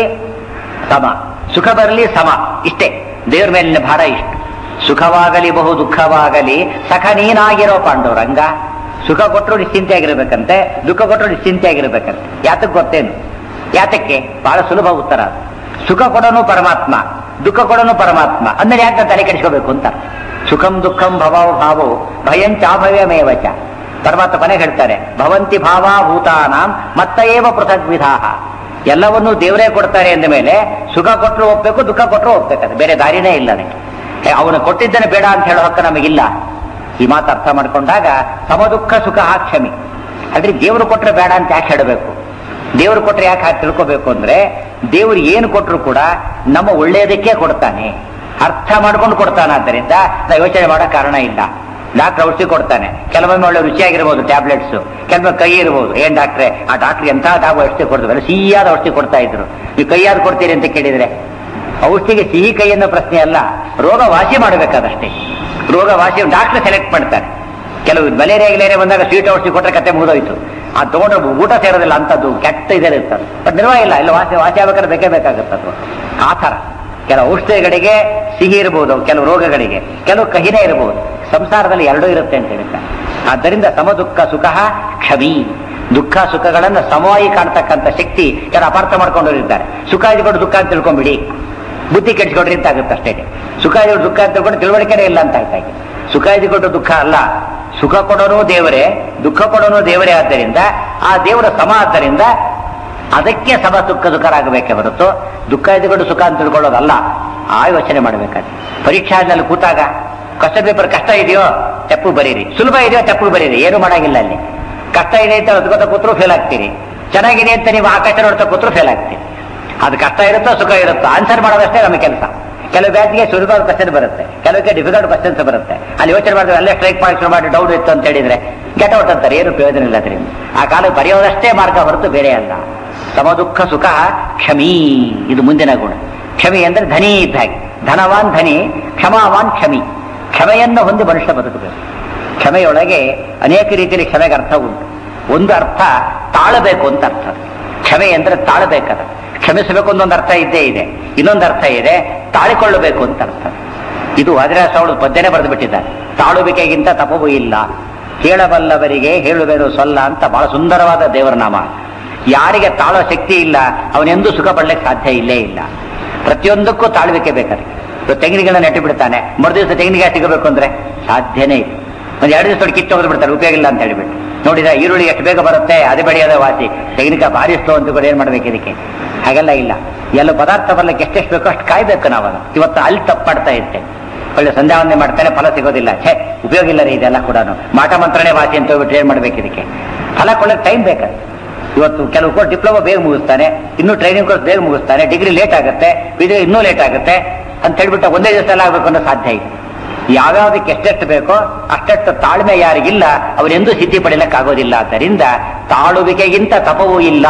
ಸಮ ಸುಖ ಬರಲಿ ಸಮ ಇಷ್ಟೇ ದೇವ್ರ ಮೇಲಿನ ಭಾರ ಇಷ್ಟು ಸುಖವಾಗಲಿ ಬಹು ದುಃಖವಾಗಲಿ ಸಖ ನೀನಾಗಿರೋ ಪಾಂಡವರಂಗ ಸುಖ ಕೊಟ್ಟರು ನಿಶ್ಚಿಂತೆಯಾಗಿರ್ಬೇಕಂತೆ ದುಃಖ ಕೊಟ್ಟರು ನಿಶ್ಚಿಂತೆಯಾಗಿರ್ಬೇಕಂತೆ ಯಾತಕ್ಕೆ ಗೊತ್ತೇನು ಯಾತಕ್ಕೆ ಬಹಳ ಸುಲಭ ಉತ್ತರ ಅದು. ಸುಖ ಕೊಡೋನು ಪರಮಾತ್ಮ ದುಃಖ ಕೊಡೋನು ಪರಮಾತ್ಮ ಅಂದ್ರೆ ಯಾಕೆ ತಲೆ ಕೆಡಿಸ್ಕೋಬೇಕು ಅಂತ ಸುಖಂ ದುಃಖಂ ಭವೋ ಭಾವೋ ಭಯಂ ಚಾಭವ್ಯಮೇವಚ ಪರಮಾತ್ಮ ಮನೆ ಹೇಳ್ತಾರೆ ಭವಂತಿ ಭಾವಾಭೂತಾನಾಂ ಮತ್ತ ಏವ ಪೃಥಕ್ ವಿಧಾಹ ಎಲ್ಲವನ್ನೂ ದೇವರೇ ಕೊಡ್ತಾರೆ ಎಂದ ಮೇಲೆ ಸುಖ ಕೊಟ್ಟರು ಒಪ್ಬೇಕು ದುಃಖ ಕೊಟ್ಟರು ಒಪ್ಬೇಕದು ಬೇರೆ ದಾರಿನೇ ಇಲ್ಲ ಅದಕ್ಕೆ ಏ, ಅವನು ಕೊಟ್ಟಿದ್ದನ್ನು ಬೇಡ ಅಂತ ಹೇಳೋ ಹಕ್ಕು ನಮಗಿಲ್ಲ ಈ ಮಾತು ಅರ್ಥ ಮಾಡ್ಕೊಂಡಾಗ ಸಮ ದುಃಖ ಸುಖ ಕ್ಷಮಿ ಆದ್ರೆ ದೇವರು ಕೊಟ್ರೆ ಬೇಡ ಅಂತ ಯಾಕೆ ಹೇಳಬೇಕು ದೇವರು ಕೊಟ್ರೆ ಯಾಕೆ ಹಾಗೆ ತಿಳ್ಕೋಬೇಕು ಅಂದ್ರೆ ದೇವರು ಏನು ಕೊಟ್ಟರು ಕೂಡ ನಮ್ಮ ಒಳ್ಳೆಯದಕ್ಕೆ ಕೊಡ್ತಾನೆ ಅರ್ಥ ಮಾಡ್ಕೊಂಡು ಕೊಡ್ತಾನೆ ಆದ್ದರಿಂದ ನಾವು ಯೋಚನೆ ಮಾಡೋ ಕಾರಣ ಇಲ್ಲ ಡಾಕ್ಟರ್ ಔಷಧಿ ಕೊಡ್ತಾನೆ ಕೆಲವೊಮ್ಮೆ ಒಳ್ಳೆ ರುಚಿಯಾಗಿರ್ಬೋದು ಟ್ಯಾಬ್ಲೆಟ್ಸ್ ಕೆಲವೊಮ್ಮೆ ಕೈ ಇರ್ಬೋದು ಏನ್ ಡಾಕ್ಟ್ರೆ ಆ ಡಾಕ್ಟರ್ ಎಂಥ ದಾಗು ಔಷಧಿ ಕೊಡ್ತಾರೆ ಸಿಹಿಯಾದ ಔಷಧಿ ಕೊಡ್ತಾ ಇದ್ರು ನೀವು ಕೈಯಾದ ಕೊಡ್ತೀರಿ ಅಂತ ಕೇಳಿದ್ರೆ ಔಷಧಿಗೆ ಸಿಹಿ ಕೈ ಅನ್ನೋ ಪ್ರಶ್ನೆ ಅಲ್ಲ ರೋಗ ವಾಸಿ ಮಾಡಬೇಕಾದಷ್ಟೇ ರೋಗ ವಾಸಿ ಡಾಕ್ಟರ್ ಸೆಲೆಕ್ಟ್ ಮಾಡ್ತಾರೆ ಕೆಲವು ಮಲೇರಿಯಾ ಗಿಲೇರಿಯಾ ಬಂದಾಗ ಸ್ವೀಟ್ ಔಷಧಿ ಕೊಟ್ಟರೆ ಕತೆ ಮುಗಿದೋಯ್ತು ಅದು ತಗೊಂಡ್ರೆ ಊಟ ಸೇರೋದಿಲ್ಲ ಅಂತದ್ದು ಕೆಟ್ಟ ಇದೆ ಇರ್ತದೆ ಬಟ್ ನಿರ್ವಾಹ ಇಲ್ಲ ಇಲ್ಲ ವಾಸಿ ವಾಸಿ ಆಗ್ಬೇಕಾದ್ರೆ ಬೇಕೇ ಬೇಕಾಗುತ್ತೆ ಅದು ಆ ಥರ ಕೆಲವು ಔಷಧಿಗಳಿಗೆ ಸಿಹಿ ಇರಬಹುದು ಕೆಲವು ರೋಗಗಳಿಗೆ ಕೆಲವು ಕಹಿನೇ ಇರಬಹುದು ಸಂಸಾರದಲ್ಲಿ ಎರಡೂ ಇರುತ್ತೆ ಅಂತ ಹೇಳ್ತಾರೆ ಆದ್ದರಿಂದ ಸಮ ದುಃಖ ಸುಖ ಕ್ಷಮಿ ದುಃಖ ಸುಖಗಳನ್ನು ಸಮವಾಗಿ ಕಾಣ್ತಕ್ಕಂಥ ಶಕ್ತಿ ಕೆಲವು ಅಪಾರ್ಥ ಮಾಡ್ಕೊಂಡವರಿದ್ದಾರೆ ಸುಖ ಇದ್ಕೊಂಡು ದುಃಖ ಅಂತ ತಿಳ್ಕೊಂಬಿಡಿ ಬುದ್ಧಿ ಕೆಡಿಸ್ಕೊಂಡ್ರಿ ಅಂತ ಆಗುತ್ತೆ ಅಷ್ಟೇ ಸುಖ ಇದ್ಕೊಂಡು ದುಃಖ ಅಂತ ತಿಳ್ಕೊಂಡು ತಿಳುವಳಿಕೆನೇ ಇಲ್ಲ ಅಂತ ಆಯ್ತಾ ಇದೆ ಸುಖ ಇದ್ಕೊಂಡು ದುಃಖ ಅಲ್ಲ ಸುಖ ಕೊಡೋನು ದೇವರೇ ದುಃಖ ಕೊಡೋನು ದೇವರೇ ಆದ್ದರಿಂದ ಆ ದೇವರ ಸಮ ಆದ್ದರಿಂದ ಅದಕ್ಕೆ ಸಮ ದುಃಖ ದುಃಖರಾಗಬೇಕೆ ಹೊರತು ದುಃಖ ಇದ್ಕೊಂಡು ಸುಖ ಅಂತ ತಿಳ್ಕೊಳ್ಳೋದಲ್ಲ ಆ ಯೋಚನೆ ಮಾಡಬೇಕಾದ್ರೆ ಪರೀಕ್ಷಾ ಆದ್ಮೇಲೆ ಕೂತಾಗ ಕ್ವಶನ್ ಪೇಪರ್ ಕಷ್ಟ ಇದೆಯೋ ತಪ್ಪು ಬರೀರಿ ಸುಲಭ ಇದೆಯೋ ತಪ್ಪು ಬರೀರಿ ಏನು ಮಾಡಂಗಿಲ್ಲ ಅಲ್ಲಿ ಕಷ್ಟ ಇದೆ ಅಂತ ಅದ್ಕೋತ ಕೂತ್ರು ಫೇಲ್ ಆಗ್ತೀರಿ ಚೆನ್ನಾಗಿದೆ ಅಂತ ನೀವು ಆಕಾಶ ನೋಡ್ತಾ ಕೂತ್ರು ಫೇಲ್ ಆಗ್ತೀರಿ ಅದು ಕಷ್ಟ ಇರುತ್ತೋ ಸುಖ ಇರುತ್ತೋ ಆನ್ಸರ್ ಮಾಡೋದಷ್ಟೇ ನಮ್ಮ ಕೆಲಸ ಕೆಲವು ಬ್ಯಾಚ್ಗೆ ಸುಲಭವಾದ ಕ್ವಶನ್ ಬರುತ್ತೆ ಕೆಲವಕ್ಕೆ ಡಿಫಿಕಲ್ಟ್ ಕ್ವಶನ್ಸ್ ಬರುತ್ತೆ ಅಲ್ಲಿ ಯೋಚನೆ ಮಾಡಿದ್ರೆ ಅಲ್ಲೇ ಸ್ಟ್ರೈಕ್ ಮಾಡಿ ಶುರು ಮಾಡಿ ಡೌಟ್ ಇತ್ತು ಅಂತ ಹೇಳಿದ್ರೆ ಗೆಟ್ ಔಟ್ ಅಂತಾರೆ ಏನು ಪ್ರಯೋಜನ ಇಲ್ಲ ಅದರಿಂದ ಆ ಕಾಲ ಬರೆಯೋದಷ್ಟೇ ಮಾರ್ಗ ಹೊರತು ಬೇರೆ ಅಲ್ಲ ಸಮ ದುಃಖ ಸುಖ ಕ್ಷಮಿ ಇದು ಮುಂದಿನ ಗುಣ ಕ್ಷಮಿ ಅಂದ್ರೆ ಧನಿ ಇದ್ದ ಹಾಗೆ ಧನವಾನ್ ಧನಿ ಕ್ಷಮಾವಾನ್ ಕ್ಷಮಿ ಕ್ಷಮೆಯನ್ನು ಹೊಂದಿ ಮನುಷ್ಯ ಬದುಕಬೇಕು ಕ್ಷಮೆಯೊಳಗೆ ಅನೇಕ ರೀತಿಯಲ್ಲಿ ಕ್ಷಮೆಗೆ ಅರ್ಥ ಉಂಟು ಒಂದು ಅರ್ಥ ತಾಳಬೇಕು ಅಂತ ಅರ್ಥ ಕ್ಷಮೆ ಅಂದ್ರೆ ತಾಳಬೇಕದ ಕ್ಷಮಿಸಬೇಕು ಒಂದೊಂದು ಅರ್ಥ ಇದ್ದೇ ಇದೆ ಇನ್ನೊಂದು ಅರ್ಥ ಇದೆ ತಾಳಿಕೊಳ್ಳಬೇಕು ಅಂತ ಅರ್ಥ ಇದು ವಾದಿರಾಜ ಅವಳು ಪದ್ಯನೇ ಬರೆದು ಬಿಟ್ಟಿದ್ದಾರೆ ತಾಳುವಿಕೆಗಿಂತ ತಪವೂ ಇಲ್ಲ ಕೇಳಬಲ್ಲವರಿಗೆ ಹೇಳುವೆನು ಸೊಲ್ಲ ಅಂತ ಬಹಳ ಸುಂದರವಾದ ದೇವರ ನಾಮ ಯಾರಿಗೆ ತಾಳೋ ಶಕ್ತಿ ಇಲ್ಲ ಅವನೆಂದೂ ಸುಖ ಪಡ್ಲಿಕ್ಕೆ ಸಾಧ್ಯ ಇಲ್ಲೇ ಇಲ್ಲ ಪ್ರತಿಯೊಂದಕ್ಕೂ ತಾಳ್ವಿಕೆ ಬೇಕಾದ್ರೆ ಇವತ್ತು ತೆಂಗಿನಗಳನ್ನ ನೆಟ್ಟು ಬಿಡ್ತಾನೆ ಮರು ದಿವಸ ತೆಂಗಿನಕಾಯಿ ಸಿಗಬೇಕು ಅಂದ್ರೆ ಸಾಧ್ಯನೇ ಇಲ್ಲ ಒಂದ್ ಎರಡು ದಿವಸ ಕಿತ್ತು ಹೋಗಿ ಬಿಡ್ತಾರೆ ಉಪಯೋಗ ಇಲ್ಲ ಅಂತ ಹೇಳ್ಬಿಟ್ಟು ನೋಡಿದ ಈರುಳ್ಳಿ ಎಷ್ಟು ಬೇಗ ಬರುತ್ತೆ ಅದೇ ಬೆಳೆಯೋದ ವಾಸಿ ತೆಂಗಿನಕಾಯಿ ಭಾರಿ ಸ್ಲೋ ಅಂತ ಕೂಡ ಏನ್ ಮಾಡ್ಬೇಕು ಇದಕ್ಕೆ ಹಾಗೆಲ್ಲ ಇಲ್ಲ ಎಲ್ಲ ಪದಾರ್ಥ ಬರ್ಲಿಕ್ಕೆ ಎಷ್ಟೆಷ್ಟು ಬೇಕೋ ಅಷ್ಟು ಕಾಯ್ಬೇಕು ನಾವು ಅದು. ಇವತ್ತು ಅಲ್ಲಿ ತಪ್ಪು ಮಾಡ್ತಾ ಇರ್ತೇವೆ ಒಳ್ಳೆ ಸಂಧ್ಯಾವಂದನೆ ಮಾಡ್ತಾನೆ ಫಲ ಸಿಗೋದಿಲ್ಲ ಛೇ ಉಪಯೋಗ ಇಲ್ಲ ರೀ ಇದೆಲ್ಲ ಕೂಡ ಮಾಟ ಮಂತ್ರನೇ ವಾಸಿ ಅಂತ ಹೋಗ್ಬಿಟ್ಟು ಏನ್ ಮಾಡ್ಬೇಕು ಇದಕ್ಕೆ ಫಲ ಕೊಳ್ಳಕ್ಕೆ ಟೈಮ್ ಬೇಕಾದ್ರೆ ಇವತ್ತು ಕೆಲವು ಕೋರ್ಸ್ ಡಿಪ್ಲೊಮಾ ಬೇಗ ಮುಗಿಸ್ತಾನೆ ಇನ್ನೂ ಟ್ರೈನಿಂಗ್ ಕೋರ್ಸ್ ಬೇಗ ಮುಗಿಸ್ತಾನೆ ಡಿಗ್ರಿ ಲೇಟ್ ಆಗುತ್ತೆ ಬಿದ್ರೆ ಇನ್ನೂ ಲೇಟ್ ಆಗುತ್ತೆ ಅಂತ ಹೇಳ್ಬಿಟ್ಟು ಒಂದೇ ದಿವಸ ಎಲ್ಲ ಆಗ್ಬೇಕು ಅನ್ನೋ ಸಾಧ್ಯ ಇದೆ ಯಾವ್ಯಾವ್ದಕ್ಕೆ ಎಷ್ಟೆಷ್ಟು ಬೇಕೋ ಅಷ್ಟೆಷ್ಟು ತಾಳ್ಮೆ ಯಾರಿಗಿಲ್ಲ ಅವರೆಂದೂ ಸಿದ್ಧಿ ಪಡಿಲಕ್ಕಾಗೋದಿಲ್ಲ ಆದ್ದರಿಂದ ತಾಳುವಿಕೆಗಿಂತ ತಪವೂ ಇಲ್ಲ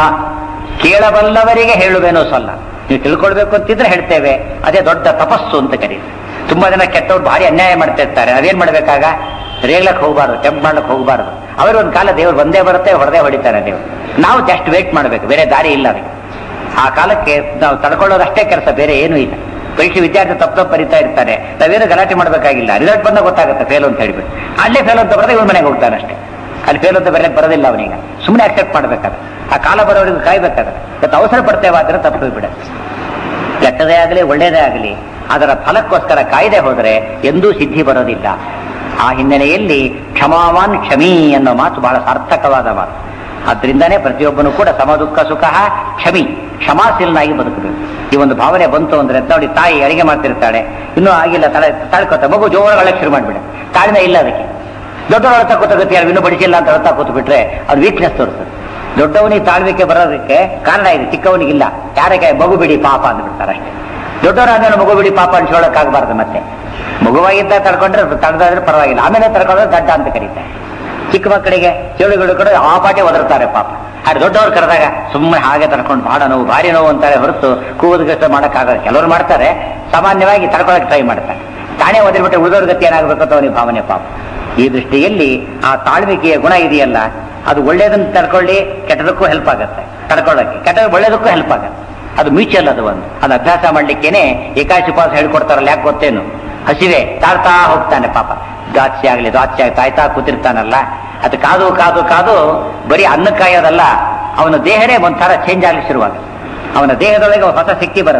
ಕೇಳಬಲ್ಲವರಿಗೆ ಹೇಳುವೇನೋ ಸಲ್ಲ ನೀವು ತಿಳ್ಕೊಳ್ಬೇಕು ಅಂತಿದ್ರೆ ಹೇಳ್ತೇವೆ ಅದೇ ದೊಡ್ಡ ತಪಸ್ಸು ಅಂತ ಕರೀತಾರೆ ತುಂಬಾ ಜನ ಕೆಟ್ಟವ್ರು ಭಾರಿ ಅನ್ಯಾಯ ಮಾಡ್ತಾ ಇರ್ತಾರೆ ಅದೇನ್ ಮಾಡ್ಬೇಕಾಗ ರೇಗ್ಲಕ್ ಹೋಗಬಾರ್ದು ಟೆಂಪ್ ಮಾಡ್ಲಕ್ ಹೋಗಬಾರ್ದು ಅವರು ಒಂದು ಕಾಲ ದೇವ್ರು ಬಂದೇ ಬರುತ್ತೆ ಹೊಡೆದೇ ಹೊಡಿತಾರೆ ದೇವ್ರು ನಾವು ಜಸ್ಟ್ ವೇಟ್ ಮಾಡ್ಬೇಕು ಬೇರೆ ದಾರಿ ಇಲ್ಲ ಅದಕ್ಕೆ ಆ ಕಾಲಕ್ಕೆ ನಾವು ತಡ್ಕೊಳ್ಳೋದಷ್ಟೇ ಕೆಲಸ ಬೇರೆ ಏನೂ ಇಲ್ಲ ಪರೀಕ್ಷೆ ವಿದ್ಯಾರ್ಥಿ ತಪ್ಪು ತಪ್ಪು ಬರಿತಾ ಇರ್ತಾರೆ ನಾವೇನು ಗಲಾಟೆ ಮಾಡಬೇಕಾಗಿಲ್ಲ ರಿಸಲ್ಟ್ ಬಂದಾಗ ಗೊತ್ತಾಗುತ್ತೆ ಫೇಲ್ ಅಂತ ಹೇಳ್ಬಿಟ್ಟು ಅಲ್ಲೇ ಫೇಲ್ ಅಂತ ಬರದೆ ಇವ್ನ ಮನೆಗೆ ಹೋಗ್ತಾನೆ ಅಷ್ಟೇ ಅಲ್ಲಿ ಫೇಲ್ ಅಂತ ಬರಲಿಕ್ಕೆ ಬರೋದಿಲ್ಲ ಅವನಿಗೆ ಸುಮ್ಮನೆ ಅಕ್ಸೆಪ್ಟ್ ಮಾಡ್ಬೇಕಾದ್ರೆ ಆ ಕಾಲ ಬರೋರಿಗೆ ಕಾಯ್ಬೇಕಾದ್ರೆ ಇವತ್ತು ಅವಸರ ಪಡ್ತೇವೆ ಆದ್ರೆ ತಪ್ಪು ಬಿಡುತ್ತೆ ಕೆಟ್ಟದೇ ಆಗಲಿ ಒಳ್ಳೇದೇ ಆಗಲಿ ಅದರ ಫಲಕ್ಕೋಸ್ಕರ ಕಾಯ್ದೆ ಹೋದರೆ ಎಂದೂ ಸಿದ್ಧಿ ಬರೋದಿಲ್ಲ ಆ ಹಿನ್ನೆಲೆಯಲ್ಲಿ ಕ್ಷಮಾವಾನ್ ಕ್ಷಮಿ ಅನ್ನೋ ಮಾತು ಬಹಳ ಸಾರ್ಥಕವಾದ ಮಾತು ಆದ್ರಿಂದಾನೇ ಪ್ರತಿಯೊಬ್ಬನು ಕೂಡ ಸಮ ದುಃಖ ಸುಖ ಕ್ಷಮಿ ಕ್ಷಮಾಶೀಲನಾಗಿ ಬದುಕಬೇಕು ಈ ಒಂದು ಭಾವನೆ ಬಂತು ಅಂದ್ರೆ ನೋಡಿ ತಾಯಿ ಅಡಿಗೆ ಮಾಡ್ತಿರ್ತಾಳೆ ಇನ್ನೂ ಆಗಿಲ್ಲ ತಲೆ ತಾಳ್ಕೊತ ಮಗು ಜೋರಗಳಕ್ಕೆ ಶುರು ಮಾಡ್ಬಿಡ ತಾಳ್ಮೆ ಇಲ್ಲ ಅದಕ್ಕೆ ದೊಡ್ಡವರ ಅಳ್ತಾ ಕೂತಗತ್ತೆ ಯಾರು ಇನ್ನೂ ಬಡಿಸಿಲ್ಲ ಅಂತ ಅಳ್ತಾ ಕೂತು ಬಿಟ್ರೆ ಅವ್ರ ವೀಕ್ನೆಸ್ ತೋರಿಸ್ತದೆ ದೊಡ್ಡವನಿಗೆ ತಾಳ್ವಿಕೆ ಬರೋದಕ್ಕೆ ಕಾರಣ ಇದೆ ಚಿಕ್ಕವನಿಗಿಲ್ಲ ಯಾರಿಗೆ ಮಗು ಬಿಡಿ ಪಾಪ ಅಂದ್ಬಿಡ್ತಾರೆ ಅಷ್ಟೇ ದೊಡ್ಡವರಾದ್ಮೇಲೆ ಮಗು ಬಿಡಿ ಪಾಪ ಅನ್ಸ್ಕೊಳ್ಳೋಕ್ಕಾಗಬಾರ್ದು ಮತ್ತೆ ಮಗುವಾಗಿದ್ದ ತಡ್ಕೊಂಡ್ರೆ ತಡೆದಾದ್ರೆ ಪರವಾಗಿಲ್ಲ ಆಮೇಲೆ ತಡ್ಕೊಂಡ್ರೆ ದಡ್ಡ ಅಂತ ಕರೀತಾರೆ ಚಿಕ್ಕ ಮಕ್ಕಳಿಗೆ ಚೇಳುಗಳು ಕೂಡ ಆ ಪಾಟಿ ಒದರ್ತಾರೆ ಪಾಪ ಆದ್ರೆ ದೊಡ್ಡವ್ರು ಕರೆದಾಗ ಸುಮ್ಮನೆ ಹಾಗೆ ತಡ್ಕೊಂಡು ಬಹಳ ನೋವು ಭಾರಿ ನೋವು ಅಂತಾರೆ ಹೊರತು ಕೂವುದು ಕಷ್ಟ ಮಾಡೋಕ್ಕಾಗಲ್ಲ ಕೆಲವರು ಮಾಡ್ತಾರೆ ಸಾಮಾನ್ಯವಾಗಿ ತಡ್ಕೊಳಕ್ಕೆ ಟ್ರೈ ಮಾಡ್ತಾರೆ ತಾನೇ ಒದರ್ಬಿಟ್ರೆ ಉಳಿದವ್ರ ಗತಿ ಏನಾಗಬೇಕು ಅಂತ ಅವನಿಗೆ ಭಾವನೆ ಪಾಪ ಈ ದೃಷ್ಟಿಯಲ್ಲಿ ಆ ತಾಳ್ವಿಕೆಯ ಗುಣ ಇದೆಯಲ್ಲ ಅದು ಒಳ್ಳೇದನ್ನ ತಡ್ಕೊಳ್ಳಿ ಕೆಟ್ಟದಕ್ಕೂ ಹೆಲ್ಪ್ ಆಗುತ್ತೆ ತಡ್ಕೊಳ್ಳೋಕೆ ಕೆಟ್ಟ ಒಳ್ಳೇದಕ್ಕೂ ಹೆಲ್ಪ್ ಆಗುತ್ತೆ ಅದು ಮ್ಯೂಚುವಲ್ ಅದು ಒಂದು ಅದು ಅಭ್ಯಾಸ ಮಾಡ್ಲಿಕ್ಕೇನೆ ಏಕಾಶಿ ಉಪವಾಸ ಹೇಳ್ಕೊಡ್ತಾರಲ್ಲ ಯಾಕೆ ಗೊತ್ತೇನು ಹಸಿವೆ ತಾಳ್ತಾ ಹೋಗ್ತಾನೆ ಪಾಪ ದಾಸ್ಯ ಆಗಲಿ ದಾಸ್ಯ ತಾಯ್ತಾ ಕೂತಿರ್ತಾನಲ್ಲ ಅದು ಕಾದು ಕಾದು ಕಾದು ಬರೀ ಅನ್ನ ಕಾಯೋದಲ್ಲ ಅವನ ದೇಹನೇ ಒಂಥರ ಚೇಂಜ್ ಆಗಲಿ ಶುರುವಾಗ ಅವನ ದೇಹದೊಳಗೆ ಹೊಸ ಶಕ್ತಿ ಬರುತ್ತೆ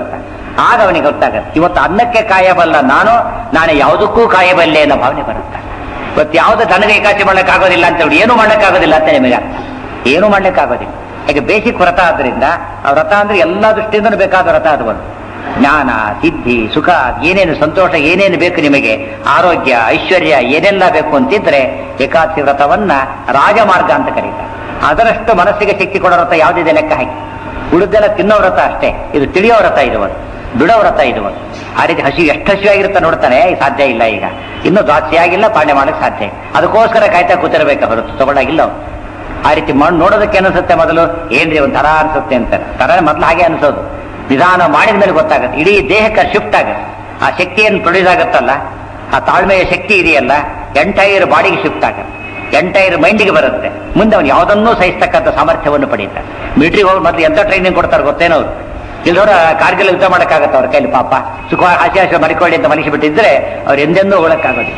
ಆಗ ಅವನಿಗೆ ಗೊತ್ತಾಗತ್ತೆ ಇವತ್ತು ಅನ್ನಕ್ಕೆ ಕಾಯಬಲ್ಲ ನಾನು ನಾನು ಯಾವುದಕ್ಕೂ ಕಾಯಬಲ್ಲೆ ಅನ್ನೋ ಭಾವನೆ ಬರುತ್ತೆ ಇವತ್ತು ಯಾವ್ದು ದನಗೆ ಏಕಾಚಿ ಮಾಡ್ಲಿಕ್ಕಾಗೋದಿಲ್ಲ ಅಂತ ಹೇಳಿ ಏನು ಮಾಡ್ಲಿಕ್ಕಾಗೋದಿಲ್ಲ ಅಂತ ನಿಮಗೆ ಅರ್ಥ ಏನು ಮಾಡ್ಲಿಕ್ಕಾಗೋದಿಲ್ಲ ಯಾಕೆ ಬೇಸಿಕ್ ವ್ರತ ಆದ್ರಿಂದ ಆ ವ್ರತ ಅಂದ್ರೆ ಎಲ್ಲಾ ದೃಷ್ಟಿಯಿಂದಲೂ ಬೇಕಾದ ವ್ರತ ಅದು ಒಂದು ಜ್ಞಾನ ಸಿದ್ಧಿ ಸುಖ ಏನೇನು ಸಂತೋಷ ಏನೇನು ಬೇಕು ನಿಮಗೆ ಆರೋಗ್ಯ ಐಶ್ವರ್ಯ ಏನೆಲ್ಲ ಬೇಕು ಅಂತಿದ್ರೆ ಏಕಾದಶಿ ವ್ರತವನ್ನ ರಾಜಮಾರ್ಗ ಅಂತ ಕರೀತಾರೆ ಅದರಷ್ಟು ಮನಸ್ಸಿಗೆ ಶಕ್ತಿ ಕೊಡೋ ವ್ರತ ಯಾವುದಿದೆ ಲೆಕ್ಕ ಹಾಕಿ ಉಳಿದೆಲ್ಲ ತಿನ್ನೋ ವ್ರತ ಅಷ್ಟೇ ಇದು ತಿಳಿಯೋ ವ್ರತ ಇದು ಒಂದು ಬಿಡೋ ವ್ರತ ಇದು ಒಂದು ಆ ರೀತಿ ಹಸಿ ಎಷ್ಟು ಹಸಿವಾಗಿರುತ್ತೆ ನೋಡ್ತಾನೆ ಈ ಸಾಧ್ಯ ಇಲ್ಲ ಈಗ ಇನ್ನೂ ದ್ವಾಸಿ ಆಗಿಲ್ಲ ಪಾಂಡೆ ಮಾಡಕ್ ಸಾಧ್ಯ ಇಲ್ಲ. ಅದಕ್ಕೋಸ್ಕರ ಕಾಯ್ತಾ ಕೂತಿರ್ಬೇಕು ಹೊರತು ತಗೊಳ್ಳಾಗಿಲ್ಲ ಅವ್ನು. ಆ ರೀತಿ ಮಣ್ಣು ನೋಡೋದಕ್ಕೆ ಅನಿಸುತ್ತೆ ಮೊದಲು ಏನ್ರಿ ಒಂದ್ ತರ ಅನ್ಸುತ್ತೆ ಅಂತಾರೆ ತರ ಮೊದಲು ಹಾಗೆ ಅನ್ಸೋದು ನಿಧಾನ ಮಾಡಿದ ಮೇಲೆ ಗೊತ್ತಾಗುತ್ತೆ ಇಡೀ ದೇಹಕ್ಕೆ ಶಿಫ್ಟ್ ಆಗುತ್ತೆ ಆ ಶಕ್ತಿಯನ್ನು ಪ್ರೊಡ್ಯೂಸ್ ಆಗುತ್ತಲ್ಲ ಆ ತಾಳ್ಮೆಯ ಶಕ್ತಿ ಇದೆಯಲ್ಲ ಎಂಟೈರ್ ಬಾಡಿಗೆ ಶಿಫ್ಟ್ ಆಗುತ್ತೆ ಎಂಟೈರ್ ಮೈಂಡಿಗೆ ಬರುತ್ತೆ ಮುಂದೆ ಅವನು ಯಾವುದನ್ನೂ ಸಹಿಸ್ತಕ್ಕಂಥ ಸಾಮರ್ಥ್ಯವನ್ನು ಪಡೀತಾರೆ ಮಿಲಿಟರಿಗೆ ಹೋಗಿ ಮೊದಲು ಎಂತ ಟ್ರೈನಿಂಗ್ ಕೊಡ್ತಾರೆ ಗೊತ್ತೇನೋ ಅವ್ರು ಇಲ್ದೋರ ಕಾರ್ಗಿಲ್ ಯುದ್ಧ ಮಾಡಕ್ಕಾಗತ್ತೆ ಅವ್ರ ಕೈಲಿ ಪಾಪ ಸುಖವಾಗಿ ಹಾಸಿ ಹಾಸಿ ಮರಿಕೊಳ್ಳಿ ಅಂತ ಮನಸ್ಸು ಬಿಟ್ಟಿದ್ರೆ ಅವ್ರು ಎಂದೆಂದೂ ಹೋಗಕ್ಕಾಗೋದಿಲ್ಲ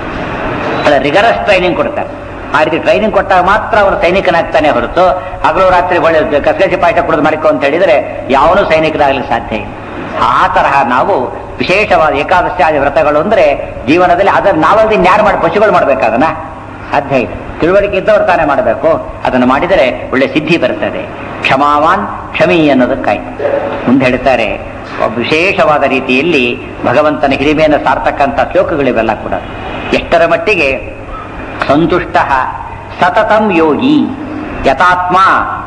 ಅಲ್ಲ ರಿಗರಸ್ ಟ್ರೈನಿಂಗ್ ಕೊಡ್ತಾರೆ ಆ ರೀತಿ ಟ್ರೈನಿಂಗ್ ಕೊಟ್ಟಾಗ ಮಾತ್ರ ಅವನು ಸೈನಿಕನಾಗ್ತಾನೆ ಹೊರತು ಹಗಲು ರಾತ್ರಿ ಒಳ್ಳೆ ಕಸಗಸಿ ಪಾಠ ಕುಡಿದು ಮಾಡಿಕೊ ಅಂತ ಹೇಳಿದ್ರೆ ಯಾವನು ಸೈನಿಕರಾಗಲಿಕ್ಕೆ ಸಾಧ್ಯ ಇಲ್ಲ ಆ ತರಹ ನಾವು ವಿಶೇಷವಾದ ಏಕಾದಶಿ ಆದಿ ವ್ರತಗಳು ಅಂದ್ರೆ ಜೀವನದಲ್ಲಿ ಅದನ್ನ ನಾವಲ್ದಿ ಇನ್ಯಾರು ಮಾಡಿ ಪಶುಗಳು ಮಾಡ್ಬೇಕಾದನ ಸಾಧ್ಯ ಇಲ್ಲ ತಿಳುವಳಿಕೆ ಇದ್ದವರು ತಾನೇ ಮಾಡಬೇಕು ಅದನ್ನು ಮಾಡಿದರೆ ಒಳ್ಳೆ ಸಿದ್ಧಿ ಬರ್ತದೆ ಕ್ಷಮಾವಾನ್ ಕ್ಷಮಿ ಅನ್ನೋದಕ್ಕಾಯ್ತು ಮುಂದೆ ಹೇಳ್ತಾರೆ ಒಬ್ಬ ವಿಶೇಷವಾದ ರೀತಿಯಲ್ಲಿ ಭಗವಂತನ ಹಿರಿಮೆಯನ್ನು ಸಾರ್ತಕ್ಕಂಥ ಶ್ಲೋಕಗಳಿವೆಲ್ಲ ಕೂಡ ಎಷ್ಟರ ಮಟ್ಟಿಗೆ ಸಂತುಷ್ಟ ಸತತಂ ಯೋಗಿ ಯಥಾತ್ಮ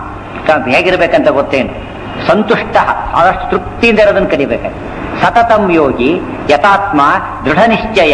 ಕ- ಹೇಗಿರ್ಬೇಕಂತ ಗೊತ್ತೇನು ಸಂತುಷ್ಟ ಆದಷ್ಟು ತೃಪ್ತಿಯಿಂದ ಇರೋದನ್ನು ಕಲಿಬೇಕಂತ ಸತತಂ ಯೋಗಿ ಯಥಾತ್ಮ ದೃಢ ನಿಶ್ಚಯ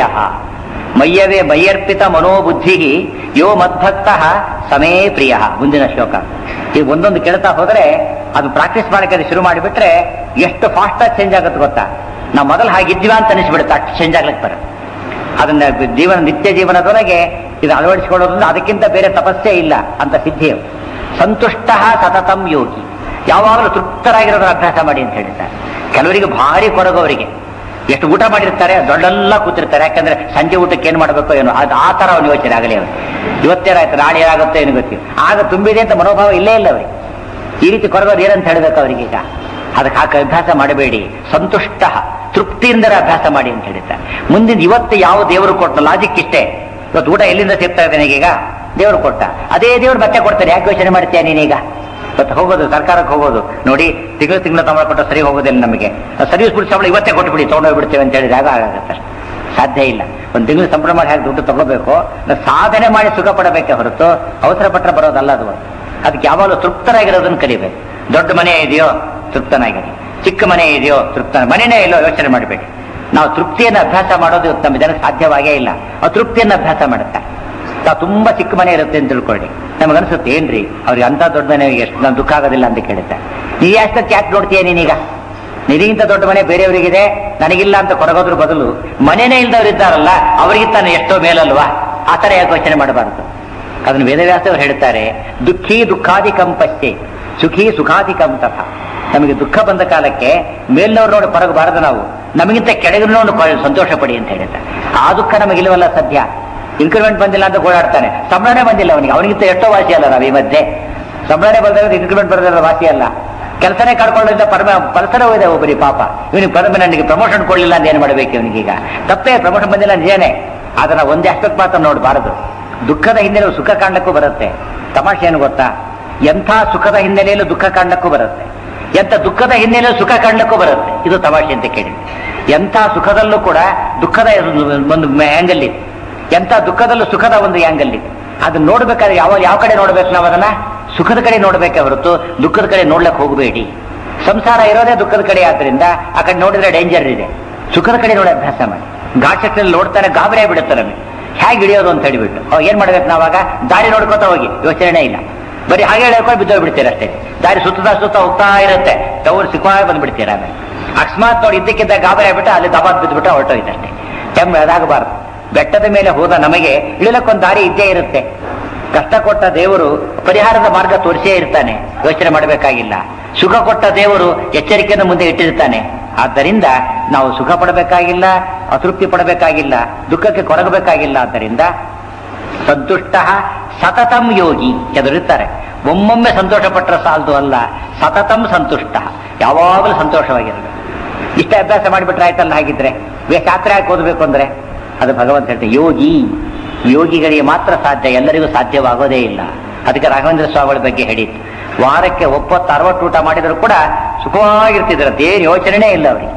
ಮಯ್ಯವೇ ಮಯ್ಯರ್ಪಿತ ಮನೋಬುದ್ಧಿ ಯೋ ಮದ್ಭಕ್ತ ಸಮೇ ಪ್ರಿಯ ಮುಂದಿನ ಶ್ಲೋಕ ಈ ಒಂದೊಂದು ಕೇಳ್ತಾ ಹೋದ್ರೆ ಅದು ಪ್ರಾಕ್ಟೀಸ್ ಮಾಡಕ್ಕೆ ಶುರು ಮಾಡಿಬಿಟ್ರೆ ಎಷ್ಟು ಫಾಸ್ಟ್ ಆಗಿ ಚೇಂಜ್ ಆಗುತ್ತೆ ಗೊತ್ತಾ ನಾವು ಮೊದಲು ಹಾಗಿದ್ವಿ ಅಂತ ಅನಿಸ್ಬಿಡುತ್ತೆ ಅಷ್ಟು ಚೇಂಜ್ ಆಗ್ಲಿಕ್ಕೆ ಬರುತ್ತೆ ಅದನ್ನ ಜೀವನ ನಿತ್ಯ ಜೀವನದೊಳಗೆ ಇದು ಅಳವಡಿಸಿಕೊಳ್ಳೋದ್ರಿಂದ ಅದಕ್ಕಿಂತ ಬೇರೆ ತಪಸ್ಸೇ ಇಲ್ಲ ಅಂತ ಸಿದ್ಧಿಯು ಸಂತುಷ್ಟ ಸತತಂ ಯೋಗಿ ಯಾವಾಗಲೂ ತೃಪ್ತರಾಗಿರೋದನ್ನ ಅಭ್ಯಾಸ ಮಾಡಿ ಅಂತ ಹೇಳಿದ್ದಾರೆ ಕೆಲವರಿಗೆ ಭಾರಿ ಕೊರಗವರಿಗೆ ಎಷ್ಟು ಊಟ ಮಾಡಿರ್ತಾರೆ ದೊಡ್ಡೆಲ್ಲ ಕೂತಿರ್ತಾರೆ ಯಾಕಂದ್ರೆ ಸಂಜೆ ಊಟಕ್ಕೆ ಏನ್ ಮಾಡಬೇಕು ಏನೋ ಅದು ಆ ತರ ಅವನು ಯೋಚನೆ ಆಗಲಿ ಅವರು ಇವತ್ತೇನಾಯ್ತು ನಾಳೆ ಏನಾಗುತ್ತೆ ಏನು ಗೊತ್ತಿಲ್ಲ ಆಗ ತುಂಬಿದೆ ಅಂತ ಮನೋಭಾವ ಇಲ್ಲೇ ಇಲ್ಲ ಅವರಿಗೆ ಈ ರೀತಿ ಕೊರಗೋದು ಏನಂತ ಹೇಳಬೇಕು ಅವರಿಗೆ ಈಗ ಅದಕ್ಕೆ ಹಾಕಿ ಅಭ್ಯಾಸ ಮಾಡಬೇಡಿ ಸಂತುಷ್ಟ ತೃಪ್ತಿಯಿಂದ ಅಭ್ಯಾಸ ಮಾಡಿ ಅಂತ ಹೇಳಿದ್ದಾರೆ ಮುಂದಿನ ಇವತ್ತು ಯಾವ ದೇವರು ಕೊಟ್ಟ ಲಾಜಿಕ್ ಇಷ್ಟೇ ಇವತ್ತು ಊಟ ಎಲ್ಲಿಂದ ಸಿಗ್ತಾ ಇದೆ ನನಗೀಗ ದೇವರು ಕೊಟ್ಟ ಅದೇ ದೇವರು ಮತ್ತೆ ಕೊಡ್ತಾರೆ ಯಾಕೆ ಯೋಚನೆ ಮಾಡ್ತೀಯ ನೀನೀಗ ಇವತ್ತು ಹೋಗೋದು ಸರ್ಕಾರಕ್ಕೆ ಹೋಗೋದು ನೋಡಿ ತಿಂಗಳು ತಿಂಗಳು ಸಂಬಳ ಕೊಟ್ಟ ಸರಿ ಹೋಗೋದಿಲ್ಲ ನಮಗೆ ಸರ್ವಿಸ್ ಬಿಟ್ಟು ಸಂಬಳ ಇವತ್ತೇ ಕೊಟ್ಬಿಡಿ ತೊಗೊಂಡೋಗ್ಬಿಡ್ತೇವೆ ಅಂತ ಹೇಳಿದ್ರೆ ಆಗ ಆಗುತ್ತೆ ಸಾಧ್ಯ ಇಲ್ಲ ಒಂದು ತಿಂಗಳು ಸಂಬಳ ಮಾಡಿ ಹಾಕಿ ದುಡ್ಡು ತಗೋಬೇಕು ನಾವು ಸಾಧನೆ ಮಾಡಿ ಸುಖ ಪಡಬೇಕೆ ಹೊರತು ಅವಸರ ಪಟ್ಟರೆ ಬರೋದಲ್ಲ ಅದು ಒಂದು. ಅದಕ್ಕೆ ಯಾವಾಗಲೂ ತೃಪ್ತರಾಗಿರೋದನ್ನ ಕಲಿಬೇಕು ದೊಡ್ಡ ಮನೆ ಇದೆಯೋ ತೃಪ್ತನಾಗಿರಿ ಚಿಕ್ಕ ಮನೆ ಇದೆಯೋ ತೃಪ್ತ ಮನೆನೇ ಇಲ್ಲೋ ಯೋಚನೆ ಮಾಡಬೇಡಿ ನಾವು ತೃಪ್ತಿಯನ್ನು ಅಭ್ಯಾಸ ಮಾಡೋದು ಇವತ್ತು ನಮ್ಮ ಜನಕ್ಕೆ ಸಾಧ್ಯವಾಗೇ ಇಲ್ಲ ಆ ತೃಪ್ತಿಯನ್ನು ಅಭ್ಯಾಸ ಮಾಡುತ್ತೆ ತಾವು ತುಂಬಾ ಚಿಕ್ಕ ಮನೆ ಇರುತ್ತೆ ಅಂತ ತಿಳ್ಕೊಳ್ಳಿ ನಮಗನ್ಸುತ್ತೆ ಏನ್ರಿ ಅವ್ರಿಗೆ ಅಂತ ದೊಡ್ಡ ಮನೆ ಎಷ್ಟು ನಾನು ದುಃಖ ಆಗೋದಿಲ್ಲ ಅಂತ ಕೇಳುತ್ತೆ ನೀ ಅಷ್ಟಕ್ಕೆ ಯಾಕೆ ನೋಡ್ತೀಯ ನೀನೀಗ ನಿನಗಿಂತ ದೊಡ್ಡ ಮನೆ ಬೇರೆಯವರಿಗಿದೆ ನನಗಿಲ್ಲ ಅಂತ ಕೊರಗೋದ್ರ ಬದಲು ಮನೆನೇ ಇಲ್ದವ್ರು ಇದ್ದಾರಲ್ಲ ಅವರಿಗಿಂತ ಎಷ್ಟೋ ಮೇಲಲ್ವಾ ಆ ತರ ಯಾಕೆ ಯೋಚನೆ ಮಾಡಬಾರದು ಅದನ್ನು ವೇದವ್ಯಾಸವರು ಹೇಳ್ತಾರೆ ದುಃಖಿ ದುಃಖಾಧಿಕಂ ಪಶ್ಚೆ ಸುಖಿ ಸುಖಾಧಿಕಂ ತಥ ನಮಗೆ ದುಃಖ ಬಂದ ಕಾಲಕ್ಕೆ ಮೇಲ್ನವ್ರು ನೋಡಿ ಕೊರಗಬಾರದು ನಾವು ನಮಗಿಂತ ಕೆಳಗಿನ ನೋಡಿ ಕೊ- ಸಂತೋಷ ಪಡಿ ಅಂತ ಹೇಳ್ತಾರೆ ಆ ದುಃಖ ನಮಗಿಲ್ವಲ್ಲ ಸದ್ಯ ಇನ್ಕ್ರಿಮೆಂಟ್ ಬಂದಿಲ್ಲ ಅಂತ ಓಡಾಡ್ತಾನೆ ಸಂಬಳನೇ ಬಂದಿಲ್ಲ ಅವನಿಗೆ ಅವನಿಗಿಂತ ಎಷ್ಟೋ ವಾಸಿ ಅಲ್ಲ ನಾವು ಈ ಮಧ್ಯೆ ಸಂಬಳನೇ ಬಂದಾಗ ಇನ್ಕ್ರಿಮೆಂಟ್ ಬರೋದ್ರ ವಾಸಿ ಅಲ್ಲ ಕೆಲಸನೇ ಕಳ್ಕೊಳ್ಳೋದ್ರಿಂದ ಪರಮ ಪಲ್ಸರ ಹೋಗಿದೆ ಒಬ್ಬರಿ ಪಾಪ ಇವನಿಗೆ ಪರ್ಮನೆಂಟ್ಗೆ ಪ್ರಮೋಷನ್ ಕೊಡ್ಲಿಲ್ಲ ಅಂತ ಏನ್ ಮಾಡ್ಬೇಕು ಇವನಿಗೀಗ ತಪ್ಪೇ ಪ್ರಮೋಷನ್ ಬಂದಿಲ್ಲ ನಿಜಾನೇ ಆದ್ರೆ ನಾವು ಒಂದೇ ಅಷ್ಟಕ್ಕೆ ಮಾತ್ರ ನೋಡಬಾರದು ದುಃಖದ ಹಿನ್ನೆಲೆ ಸುಖ ಕಾಣಕ್ಕೂ ಬರುತ್ತೆ ತಮಾಷೆ ಏನು ಗೊತ್ತಾ ಎಂಥ ಸುಖದ ಹಿನ್ನೆಲೆಯಲ್ಲೂ ದುಃಖ ಕಾಣಕ್ಕೂ ಬರುತ್ತೆ ಎಂಥ ದುಃಖದ ಹಿನ್ನೆಲೆಯಲ್ಲೂ ಸುಖ ಕಾಣಕ್ಕೂ ಬರುತ್ತೆ ಇದು ತಮಾಷೆ ಅಂತ ಕೇಳಿ ಎಂಥ ಸುಖದಲ್ಲೂ ಕೂಡ ದುಃಖದ ಒಂದು ಆಂಗಲ್ ಇದೆ ಎಂಥ ದುಃಖದಲ್ಲೂ ಸುಖದ ಒಂದು ಆಂಗಲ್ ಇದೆ ಅದನ್ನ ನೋಡ್ಬೇಕಾದ್ರೆ ಯಾವ ಯಾವ ಕಡೆ ನೋಡ್ಬೇಕು ನಾವು ಅದನ್ನ ಸುಖದ ಕಡೆ ನೋಡ್ಬೇಕೆ ಹೊರತು ದುಃಖದ ಕಡೆ ನೋಡ್ಲಕ್ಕೆ ಹೋಗಬೇಡಿ ಸಂಸಾರ ಇರೋದೇ ದುಃಖದ ಕಡೆ ಆದ್ರಿಂದ ಆ ಕಡೆ ನೋಡಿದ್ರೆ ಡೇಂಜರ್ ಇದೆ ಸುಖದ ಕಡೆ ನೋಡಿ ಅಭ್ಯಾಸ ಮಾಡಿ ಘಾಟ್ ನೋಡ್ತಾನೆ ಗಾಬರಿ ಆಗ್ಬಿಡುತ್ತೆ ನಮಗೆ ಹೇಗೆ ಹಿಡಿಯೋದು ಅಂತ ಹೇಳಿಬಿಟ್ಟು ಅವಾಗ ಏನ್ ಮಾಡ್ಬೇಕು ನಾವಾಗ ದಾರಿ ನೋಡ್ಕೊತಾ ಹೋಗಿ ಯೋಚನೆ ಇಲ್ಲ ಬರೀ ಹಾಗೆ ಹೇಳ್ಕೊಂಡು ಬಿದ್ದೋಗ್ಬಿಡ್ತೀರ ಅಷ್ಟೇ ದಾರಿ ಸುತ್ತದ ಸುತ್ತ ಹೋಗ್ತಾ ಇರುತ್ತೆ ತವರು ಸಿಕ್ಕಾಗಿ ಬಂದ್ಬಿಡ್ತೀರ ಆಮೇಲೆ ಅಕಸ್ಮಾತ್ ನೋಡಿ ಇದ್ದಕ್ಕಿದ್ದ ಗಾಬರಿ ಆಗ್ಬಿಟ್ಟು ಅಲ್ಲಿ ದಬಾತ್ ಬಿದ್ದುಬಿಟ್ಟು ಹೊರಟೋಯ್ತಷ್ಟೇ ಕೆಮ್ಮು ಅದಾಗಬಾರ್ದು ಬೆಟ್ಟದ ಮೇಲೆ ಹೋದ ನಮಗೆ ಇಳಿಲಕ್ಕೊಂದು ದಾರಿ ಇದ್ದೇ ಇರುತ್ತೆ ಕಷ್ಟ ಕೊಟ್ಟ ದೇವರು ಪರಿಹಾರದ ಮಾರ್ಗ ತೋರಿಸೇ ಇರ್ತಾನೆ ಯೋಚನೆ ಮಾಡಬೇಕಾಗಿಲ್ಲ ಸುಖ ಕೊಟ್ಟ ದೇವರು ಎಚ್ಚರಿಕೆಯನ್ನು ಮುಂದೆ ಇಟ್ಟಿರ್ತಾನೆ ಆದ್ದರಿಂದ ನಾವು ಸುಖ ಪಡಬೇಕಾಗಿಲ್ಲ ಅತೃಪ್ತಿ ಪಡಬೇಕಾಗಿಲ್ಲ ದುಃಖಕ್ಕೆ ಕೊರಗಬೇಕಾಗಿಲ್ಲ ಆದ್ದರಿಂದ ಸಂತುಷ್ಟ ಸತತಂ ಯೋಗಿ ಎದುರಿರ್ತಾರೆ ಒಮ್ಮೊಮ್ಮೆ ಸಂತೋಷ ಪಟ್ಟರೆ ಸಾಲದು ಅಲ್ಲ ಸತತಂ ಸಂತುಷ್ಟ ಯಾವಾಗಲೂ ಸಂತೋಷವಾಗಿರಬೇಕು ಇಷ್ಟ ಅಭ್ಯಾಸ ಮಾಡಿಬಿಟ್ರೆ ಆಯ್ತಲ್ಲ ಹಾಗಿದ್ರೆ ಬೇ ಶಾಸ್ತ್ರ ಯಾಕೆ ಓದಬೇಕು ಅಂದ್ರೆ ಅದು ಭಗವಂತ ಹೇಳ್ತಾರೆ ಯೋಗಿ ಯೋಗಿಗಳಿಗೆ ಮಾತ್ರ ಸಾಧ್ಯ ಎಲ್ಲರಿಗೂ ಸಾಧ್ಯವಾಗೋದೇ ಇಲ್ಲ ಅದಕ್ಕೆ ರಾಘವೇಂದ್ರ ಸ್ವಾಮಿಗಳ ಬಗ್ಗೆ ಹೇಳಿತ್ತು ವಾರಕ್ಕೆ ಒಪ್ಪತ್ತು ಅರವತ್ತು ಊಟ ಮಾಡಿದ್ರು ಕೂಡ ಸುಖವಾಗಿರ್ತಿದ್ರು ಅದೇನು ಯೋಚನೆನೇ ಇಲ್ಲ ಅವರಿಗೆ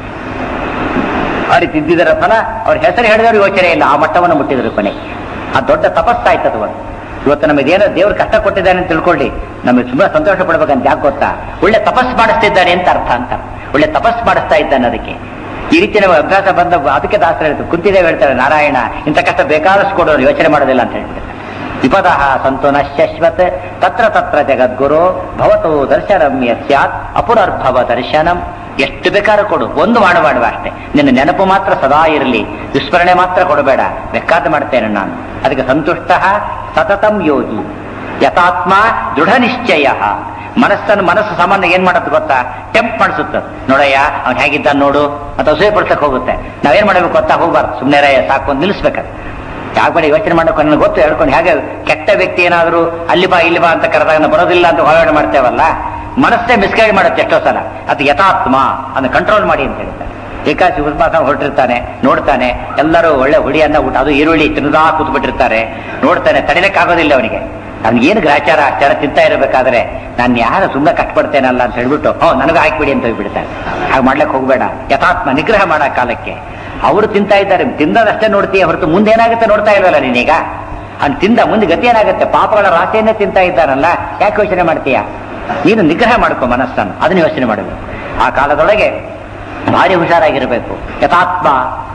ಅವ್ರಿಗೆ ತಿದ್ದಿದರ ಫಲ ಅವ್ರ ಹೆಸರು ಹೇಳಿದವರು ಯೋಚನೆ ಇಲ್ಲ ಆ ಮಟ್ಟವನ್ನು ಮುಟ್ಟಿದ್ರು ಕೊನೆಗೆ ಆ ದೊಡ್ಡ ತಪಸ್ಸಾಯ್ತದ ಒಂದು ಇವತ್ತು ನಮಗೇನೋ ದೇವ್ರು ಕಷ್ಟ ಕೊಟ್ಟಿದ್ದಾನೆ ಅಂತ ತಿಳ್ಕೊಳ್ಳಿ ನಮಗೆ ತುಂಬಾ ಸಂತೋಷ ಪಡ್ಬೇಕಂತ ಯಾಕೆ ಗೊತ್ತಾ ಒಳ್ಳೆ ತಪಸ್ ಮಾಡಿಸ್ತಿದ್ದಾನೆ ಅಂತ ಅರ್ಥ ಅಂತ ಒಳ್ಳೆ ತಪಸ್ ಮಾಡಿಸ್ತಾ ಇದ್ದಾನೆ ಅದಕ್ಕೆ ಈ ರೀತಿ ನಮಗೆ ಅಭ್ಯಾಸ ಬಂದ ಅದಕ್ಕೆ ದಾಸರ ಹೇಳ್ತಾರೆ ಕುಂತಿದೇವ್ ಹೇಳ್ತಾರೆ ನಾರಾಯಣ ಇಂಥ ಕಷ್ಟ ಬೇಕಾದಷ್ಟು ಕೊಡೋರು ಯೋಚನೆ ಮಾಡೋದಿಲ್ಲ ಅಂತ ಹೇಳ್ಬಿಡ್ತಾರೆ ವಿಪದಃ ಸಂತು ನಶ್ಯಶ್ವತ್ ತತ್ರ ತತ್ರ ಜಗದ್ಗುರು ಭವತು ದರ್ಶನಂ ಯಸ್ಯಾತ್ ಅಪುನರ್ಭವ ದರ್ಶನಂ ಎಷ್ಟು ಬೇಕಾದ್ರೂ ಕೊಡು ಒಂದು ಮಾಡಬೇಡ ಅಷ್ಟೇ ನಿನ್ನ ನೆನಪು ಮಾತ್ರ ಸದಾ ಇರಲಿ ವಿಸ್ಮರಣೆ ಮಾತ್ರ ಕೊಡಬೇಡ ಬೇಕಾದ ಮಾಡ್ತೇನೆ ನಾನು ಅದಕ್ಕೆ ಸಂತುಷ್ಟ ಸತತಂ ಯೋಗಿ ಯಥಾತ್ಮ ದೃಢ ನಿಶ್ಚಯ ಮನಸ್ಸನ್ನು ಮನಸ್ಸು ಸಾಮಾನ್ಯ ಏನ್ ಮಾಡುತ್ತೆ ಗೊತ್ತಾ ಟೆಂಪ್ ಮಾಡಿಸುತ್ತೆ ನೋಡಯ್ಯ ಅವ್ನು ಹೇಗಿದ್ದಾನೆ ನೋಡು ಅಂತ ಅಸೂಯೆ ಪಡ್ಸಕ್ ಹೋಗುತ್ತೆ ನಾವೇನ್ ಮಾಡಬೇಕು ಗೊತ್ತಾ ಹೋಗ್ಬಾರ್ದು ಸುಮ್ಮನೆ ಸಾಕು ಅಂತ ನಿಲ್ಲಿಸ್ಬೇಕಾದ್ರೆ ಯಾಕೆ ಯೋಚನೆ ಮಾಡಬೇಕು ನನಗೆ ಗೊತ್ತು ಹೇಳ್ಕೊಂಡು ಹೇಗೆ ಕೆಟ್ಟ ವ್ಯಕ್ತಿ ಏನಾದರೂ ಅಲ್ಲಿ ಬಾ ಇಲ್ಲಿ ಬಾ ಅಂತ ಕರೆದಾಗ ನಾವು ಬರೋದಿಲ್ಲ ಅಂತ ಹೊರಗಡೆ ಮಾಡ್ತೇವಲ್ಲ ಮನಸ್ಸೇ ಮಿಸ್ಗೈಡ್ ಮಾಡುತ್ತೆ ಎಷ್ಟೋ ಸಲ ಅದು ಯಥಾತ್ಮ ಅದನ್ನ ಕಂಟ್ರೋಲ್ ಮಾಡಿ ಅಂತ ಹೇಳ್ತಾರೆ ಏಕಾಶಿ ಉಪವಾಸ ಹೊರಟಿರ್ತಾನೆ ನೋಡ್ತಾನೆ ಎಲ್ಲರೂ ಒಳ್ಳೆ ಹುಳಿಯನ್ನ ಊಟ ಅದು ಈರುಳ್ಳಿ ತಿನ್ನದಾ ಕೂತ್ಬಿಟ್ಟಿರ್ತಾರೆ ನೋಡ್ತಾನೆ ತಡಿಲಿಕ್ಕಾಗೋದಿಲ್ಲ ಅವನಿಗೆ ಅವ್ನಿಗೆ ಏನು ಗ್ರಾಚಾರ ಆಚಾರ ತಿಂತಾ ಇರಬೇಕಾದ್ರೆ ನಾನು ಯಾರು ಸುಮ್ಮನೆ ಕಷ್ಟಪಡ್ತೇನಲ್ಲ ಅಂತ ಹೇಳ್ಬಿಟ್ಟು ಹ್ಞೂ ನನಗೂ ಹಾಕ್ಬಿಡಿ ಅಂತ ಹೋಗ್ಬಿಡ್ತಾನೆ ಹಾಗೆ ಮಾಡ್ಲಿಕ್ಕೆ ಹೋಗ್ಬೇಡ ಯಥಾತ್ಮ ನಿಗ್ರಹ ಮಾಡೋ ಕಾಲಕ್ಕೆ ಅವರು ತಿಂತಾ ಇದ್ದಾರೆ ತಿಂದದಷ್ಟೇ ನೋಡ್ತೀಯ ಹೊರತು ಮುಂದೆ ಏನಾಗುತ್ತೆ ನೋಡ್ತಾ ಇಲ್ವಲ್ಲ ನೀನೀಗ ಅವ್ನು ತಿಂದ ಮುಂದೆ ಗತಿ ಏನಾಗುತ್ತೆ ಪಾಪಗಳ ರಾಶಿಯನ್ನೇ ತಿಂತಾ ಇದ್ದಾನಲ್ಲ ಯಾಕೆ ಯೋಚನೆ ಮಾಡ್ತೀಯ ನೀನು ನಿಗ್ರಹ ಮಾಡ್ಕೊ ಮನಸ್ಸನ್ನು ಅದನ್ನ ಯೋಚನೆ ಮಾಡಬೇಕು ಆ ಕಾಲದೊಳಗೆ ಭಾರಿ ಹುಷಾರಾಗಿರ್ಬೇಕು ಯಥಾತ್ಮ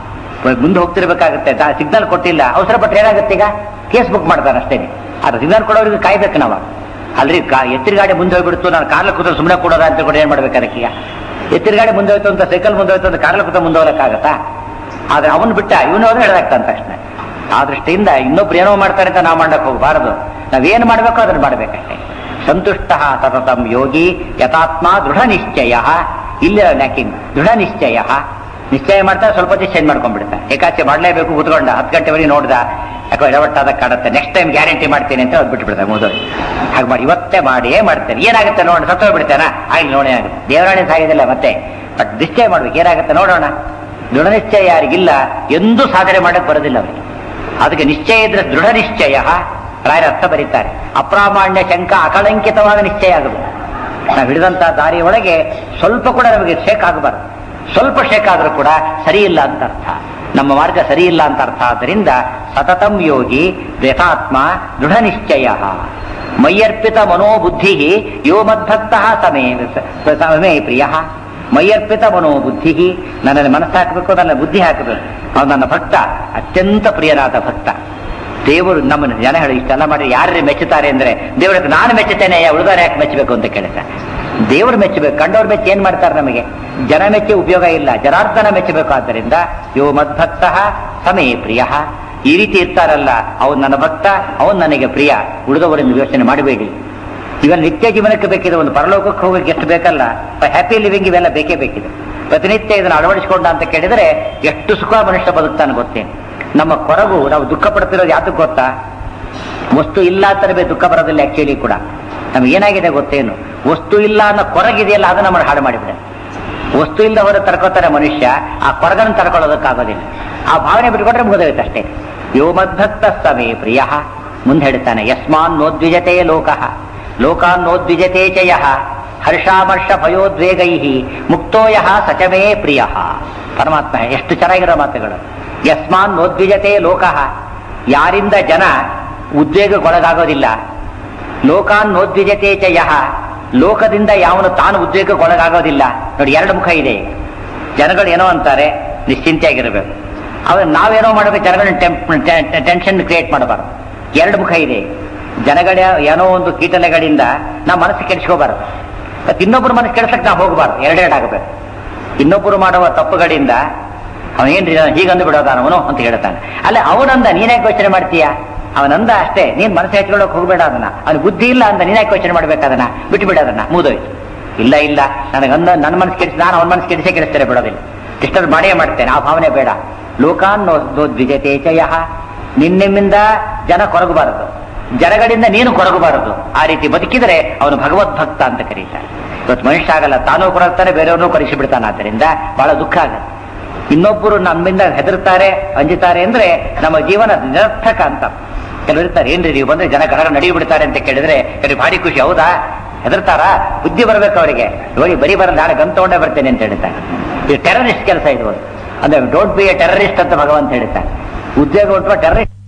ಮುಂದೆ ಹೋಗ್ತಿರ್ಬೇಕಾಗುತ್ತೆ ಸಿಗ್ನಲ್ ಕೊಟ್ಟಿಲ್ಲ ಅವಸರ ಪಟ್ರೆ ಏನಾಗುತ್ತೆ ಈಗ ಕೇಸ್ ಬುಕ್ ಮಾಡ್ತಾರೆ ಅಷ್ಟೇನೆ ಆದ್ರೆ ಸಿಗ್ನಲ್ ಕೊಡೋರಿಗೆ ಕಾಯ್ಬೇಕು ನಾವು ಅಲ್ರಿ ಎತ್ತಿನ ಗಾಡಿ ಮುಂದೆ ಹೋಗ್ಬಿಡ್ತು ನಾನು ಕಾರ್ಲ ಕೂತ್ರೆ ಸುಮ್ಮನೆ ಕೊಡೋದ ಅಂತ ಕೂಡ ಏನ್ ಮಾಡ್ಬೇಕು ಅದಕ್ಕೆ ಈಗ ಎತ್ತಿನ ಗಾಡಿ ಮುಂದೆ ಹೋಯ್ತು ಅಂತ ಸೈಕಲ್ ಮುಂದೆ ಹೋಯ್ತು ಅಂತ ಕಾರ್ಲ ಕೂತ ಮುಂದೆ ಹೋಗಕ್ಕಾಗತ್ತಾ ಆದ್ರೆ ಅವನ್ ಬಿಟ್ಟ ಇವನು ಹೋದ್ರೆ ಹೇಳಾಗ್ತಾನೆ ತಕ್ಷಣ ಆ ದೃಷ್ಟಿಯಿಂದ ಇನ್ನೊಬ್ರು ಏನೋ ಮಾಡ್ತಾರೆ ಅಂತ ನಾವು ಮಾಡಕ್ ಹೋಗಬಾರದು ನಾವೇನು ಮಾಡ್ಬೇಕೋ ಅದನ್ನ ಮಾಡ್ಬೇಕಷ್ಟೇ ಸಂತುಷ್ಟ ಸತತಂ ಯೋಗಿ ಯಥಾತ್ಮ ದೃಢ ನಿಶ್ಚಯ ಇಲ್ಲಿ ಲ್ಯಾಕಿಂಗ್ ದೃಢ ನಿಶ್ಚಯ ನಿಶ್ಚಯ ಮಾಡ್ತಾರೆ ಸ್ವಲ್ಪ ಹೊತ್ತು ಚೇಂಜ್ ಮಾಡ್ಕೊಂಡ್ಬಿಡ್ತಾರೆ ಏಕಾಚೆ ಮಾಡ್ಲೇಬೇಕು ಕೂತ್ಕೊಂಡ ಹತ್ತು ಗಂಟೆವರೆಗೆ ನೋಡ್ದ ಯಾಕೋ ಎಡವಟ್ಟಾದ ಕಾಡುತ್ತೆ ನೆಕ್ಸ್ಟ್ ಟೈಮ್ ಗ್ಯಾರಂಟಿ ಮಾಡ್ತೀನಿ ಅಂತ ಅದು ಬಿಟ್ಬಿಡ್ತಾರೆ ಮುಗಿದೋದು ಹಾಗೆ ಮಾಡಿ ಇವತ್ತೇ ಮಾಡಿ ಮಾಡ್ತೇನೆ ಏನಾಗುತ್ತೆ ನೋಡೋಣ ಸತ್ತೋಗ್ಬಿಡ್ತೇನ ಆಗ್ಲಿ ನೋಡಿ ಏನಾಗುತ್ತೆ ದೇವರಾಣಿ ಸಾಗಿದಿಲ್ಲ ಮತ್ತೆ ಬಟ್ ನಿಶ್ಚಯ ಮಾಡ್ಬೇಕು ಏನಾಗುತ್ತೆ ನೋಡೋಣ ದೃಢ ನಿಶ್ಚಯ ಯಾರಿಗಿಲ್ಲ ಎಂದೂ ಸಾಧನೆ ಮಾಡಕ್ ಬರೋದಿಲ್ಲ ಅವರಿಗೆ ಅದಕ್ಕೆ ನಿಶ್ಚಯ ಇದ್ರೆ ದೃಢ ನಿಶ್ಚಯ ರಾಯರ ಅರ್ಥ ಬರೀತಾರೆ ಅಪ್ರಾಮಾಣ್ಯ ಶಂಕ ಅಕಳಂಕಿತವಾದ ನಿಶ್ಚಯ ಆಗಬೇಕು ನಾವು ಹಿಡಿದಂತ ದಾರಿಯ ಒಳಗೆ ಸ್ವಲ್ಪ ಕೂಡ ನಮಗೆ ಶೇಕ್ ಆಗಬಾರ್ದು ಸ್ವಲ್ಪ ಶೇಕ್ ಆದ್ರೂ ಕೂಡ ಸರಿ ಇಲ್ಲ ಅಂತ ಅರ್ಥ ನಮ್ಮ ಮಾರ್ಗ ಸರಿ ಇಲ್ಲ ಅಂತ ಅರ್ಥ ಆದ್ದರಿಂದ ಸತತಂ ಯೋಗಿ ಯಥಾತ್ಮ ದೃಢ ನಿಶ್ಚಯ ಮಯ್ಯರ್ಪಿತ ಮನೋಬುದ್ಧಿ ಯೋ ಮದ್ಭಕ್ತ ಸಮೇ ಸಮೇ ಪ್ರಿಯ ಮೈಯರ್ಪಿತ ಮನೋಬುದ್ಧಿ ನನ್ನಲ್ಲಿ ಮನಸ್ಸು ಹಾಕಬೇಕು ನನ್ನ ಬುದ್ಧಿ ಹಾಕಬೇಕು ಅವನು ನನ್ನ ಭಕ್ತ ಅತ್ಯಂತ ಪ್ರಿಯನಾದ ಭಕ್ತ ದೇವರು ನಮ್ಮನ್ನು ಜನ ಹೇಳಿ ಇಷ್ಟೆಲ್ಲ ಮಾಡಿ ಯಾರೇ ಮೆಚ್ಚುತ್ತಾರೆ ಅಂದ್ರೆ ದೇವರಿಗೆ ನಾನು ಮೆಚ್ಚುತ್ತೇನೆ ಉಳಿದಾರೆ ಯಾಕೆ ಮೆಚ್ಚಬೇಕು ಅಂತ ಕೇಳ್ತಾರೆ ದೇವರು ಮೆಚ್ಚಬೇಕು ಕಂಡವ್ರು ಮೆಚ್ಚಿ ಏನ್ ಮಾಡ್ತಾರೆ ನಮಗೆ ಜನ ಮೆಚ್ಚಿ ಉಪಯೋಗ ಇಲ್ಲ ಜನಾರ್ದನ ಮೆಚ್ಚಬೇಕು ಆದ್ದರಿಂದ ಯೋ ಮದ್ಭಕ್ತ ಸಮೇ ಪ್ರಿಯ ಈ ರೀತಿ ಇರ್ತಾರಲ್ಲ ಅವನು ನನ್ನ ಭಕ್ತ ಅವನು ನನಗೆ ಪ್ರಿಯ ಉಳಿದವರಿಂದ ಯೋಚನೆ ಮಾಡಬೇಡಿ ಇವೆಲ್ಲ ನಿತ್ಯ ಜೀವನಕ್ಕೆ ಬೇಕಿದೆ ಒಂದು ಪರಲೋಕಕ್ಕೆ ಹೋಗಕ್ಕೆ ಎಷ್ಟು ಬೇಕಲ್ಲ ಹ್ಯಾಪಿ ಲಿವಿಂಗ್ ಇವೆಲ್ಲ ಬೇಕೇ ಬೇಕಿದೆ ಪ್ರತಿನಿತ್ಯ ಇದನ್ನು ಅಳವಡಿಸಿಕೊಂಡ ಅಂತ ಕೇಳಿದರೆ ಎಷ್ಟು ಸುಖ ಮನುಷ್ಯ ಬದುಕ್ತಾನೆ ಗೊತ್ತೇನು ನಮ್ಮ ಕೊರಗು ನಾವು ದುಃಖ ಪಡ್ತಿರೋದು ಯಾತಕ್ಕೆ ಗೊತ್ತಾ ವಸ್ತು ಇಲ್ಲ ಅಂತಲೇ ದುಃಖ ಬರೋದಿಲ್ಲ ಆಕ್ಚುಲಿ ಕೂಡ ನಮ್ಗೆ ಏನಾಗಿದೆ ಗೊತ್ತೇನು ವಸ್ತು ಇಲ್ಲ ಅನ್ನೋ ಕೊರಗಿದೆಯಲ್ಲ ಅದನ್ನ നമ്മൾ ಹಾಳು ಮಾಡಿಬಿಡ ವಸ್ತು ಇಲ್ಲದ ಹೊರ ತರ್ಕೋತಾರೆ ಮನುಷ್ಯ ಆ ಕೊರಗನ್ನು ತರ್ಕೊಳ್ಳೋದಕ್ಕಾಗೋದಿಲ್ಲ ಆ ಭಾವನೆ ಬಿಟ್ಕೊಟ್ರೆ ಮುಗಿದೋಯ್ತು ಅಷ್ಟೇ ಯೋ ಮದ್ಭಕ್ತ ಸಮೇ ಪ್ರಿಯ ಮುಂದೆ ಹೇಳ್ತಾನೆ ಯಸ್ಮಾನ್ ನೋದ್ವಿಜತೆ ಲೋಕಃ ಲೋಕಾನ್ ನೋದ್ವಿಜತೆ ಚ ಯಃ ಹರ್ಷಾಮರ್ಷ ಭಯೋದ್ವೇಗೈ ಮುಕ್ತೋ ಯಃ ಸಚಮೇ ಪ್ರಿಯ ಪರಮಾತ್ಮ ಎಷ್ಟು ಚೆನ್ನಾಗಿರೋ ಮಾತುಗಳು ಯಸ್ಮಾನ್ ನೋದ್ವಿಜತೆ ಲೋಕಃ ಯಾರಿಂದ ಜನ ಉದ್ವೇಗಕ್ಕೊಳಗಾಗೋದಿಲ್ಲ ಲೋಕಾನ್ ನೋದ್ವಿಜತೆ ಚ ಯಹ ಲೋಕದಿಂದ ಯಾವನು ತಾನು ಉದ್ವೇಗಕ್ಕೊಳಗಾಗೋದಿಲ್ಲ ನೋಡಿ ಎರಡು ಮುಖ ಇದೆ ಈಗ ಜನಗಳು ಏನೋ ಅಂತಾರೆ ನಿಶ್ಚಿಂತೆಯಾಗಿರಬೇಕು ಅವ ನಾವೇನೋ ಮಾಡಬೇಕು ಜನಗಳನ್ನ ಟೆನ್ಷನ್ ಕ್ರಿಯೇಟ್ ಮಾಡಬಾರ್ದು ಎರಡು ಮುಖ ಇದೆ ಜನಗಳ ಏನೋ ಒಂದು ಕೀಟಲೆಗಳಿಂದ ನಾವು ಮನಸ್ಸು ಕೆಡಿಸ್ಕೋಬಾರ್ದು ಮತ್ತೆ ಇನ್ನೊಬ್ಬರು ಮನಸ್ಸು ಕೆಡಿಸಕ್ಕೆ ನಾವು ಹೋಗಬಾರ್ದು ಎರಡೆರಡಾಗಬೇಕು ಇನ್ನೊಬ್ಬರು ಮಾಡುವ ತಪ್ಪುಗಳಿಂದ ಅವನೇನ್ರಿ ಹೀಗಂದು ಬಿಡೋದಾನ ಅವನು ಅಂತ ಹೇಳ್ತಾನೆ ಅಲ್ಲ ಅವನಂದ ನೀನ್ಯಾಕೆ ಯೋಚನೆ ಮಾಡ್ತೀಯ ಅವನಂದ ಅಷ್ಟೇ ನೀನ್ ಮನಸ್ಸು ಹೆಚ್ಕೊಳ್ಳೋಕೆ ಹೋಗ್ಬೇಡ ಅದನ್ನ ಅವ್ನ ಬುದ್ಧಿ ಇಲ್ಲ ಅಂದ ನೀನ್ಯಾಕೆ ಯೋಚನೆ ಮಾಡ್ಬೇಕು ಅದನ್ನ ಬಿಟ್ಟು ಬಿಡೋದನ್ನ ಮುಗಿದೋಯ್ತು ಇಲ್ಲ ಇಲ್ಲ ನನಗಂದ ನನ್ನ ಮನಸ್ಸು ಕೆಡಿಸಿ ನಾನು ಅವನ ಮನಸ್ಸು ಕೆಡಿಸೇ ಕೆಡಿಸ್ತೇನೆ ಬಿಡೋದಿಲ್ಲ ಡಿಸ್ಟರ್ಬ್ ಮಾಡೇ ಮಾಡ್ತೇನೆ ಆ ಭಾವನೆ ಬೇಡ ಲೋಕಾನ್ ದ್ವಿಜತೆ ಚಯ ನಿನ್ನಿಮ್ಮಿಂದ ಜನ ಕೊರಗಬಾರದು ಜನಗಳಿಂದ ನೀನು ಕೊರಗಬಾರದು ಆ ರೀತಿ ಬದುಕಿದರೆ ಅವನು ಭಗವದ್ಭಕ್ತ ಅಂತ ಕರೀತಾರೆ ಇವತ್ತು ಮನುಷ್ಯ ಆಗಲ್ಲ ತಾನೂ ಕೊರಗ್ತಾನೆ ಬೇರೆಯವ್ರನ್ನೂ ಕೊರಿಸಿ ಬಿಡ್ತಾನೆ ಆದ್ದರಿಂದ ಬಹಳ ದುಃಖ ಆಗುತ್ತೆ ಇನ್ನೊಬ್ಬರು ನಮ್ಮಿಂದ ಹೆದರ್ತಾರೆ ಅಂಜುತ್ತಾರೆ ಅಂದ್ರೆ ನಮ್ಮ ಜೀವನ ನಿರರ್ಥಕ ಅಂತ ಕೆಲವರು ಇರ್ತಾರೆ ಏನ್ರಿ ನೀವು ಬಂದ್ರೆ ಜನ ಗಡಗ ನಡಿ ಬಿಡ್ತಾರೆ ಅಂತ ಕೇಳಿದ್ರೆ ಕೆಲವು ಭಾರಿ ಖುಷಿ ಹೌದಾ ಹೆದರ್ತಾರ ಬುದ್ಧಿ ಬರ್ಬೇಕು ಅವರಿಗೆ ನೋಡಿ ಬರೀ ಬರ ನಾಳೆ ಗನ್ ತಗೊಂಡೇ ಬರ್ತೇನೆ ಅಂತ ಹೇಳ್ತಾರೆ ಇದು ಟೆರರಿಸ್ಟ್ ಕೆಲಸ ಇದು ಅಂದ್ರೆ ಡೋಂಟ್ ಬಿ ಎ ಟೆರರಿಸ್ಟ್ ಅಂತ ಭಗವಂತ ಹೇಳ್ತಾರೆ ಉದ್ಯೋಗ ಉಂಟು ಟೆರರಿಸ್ಟ್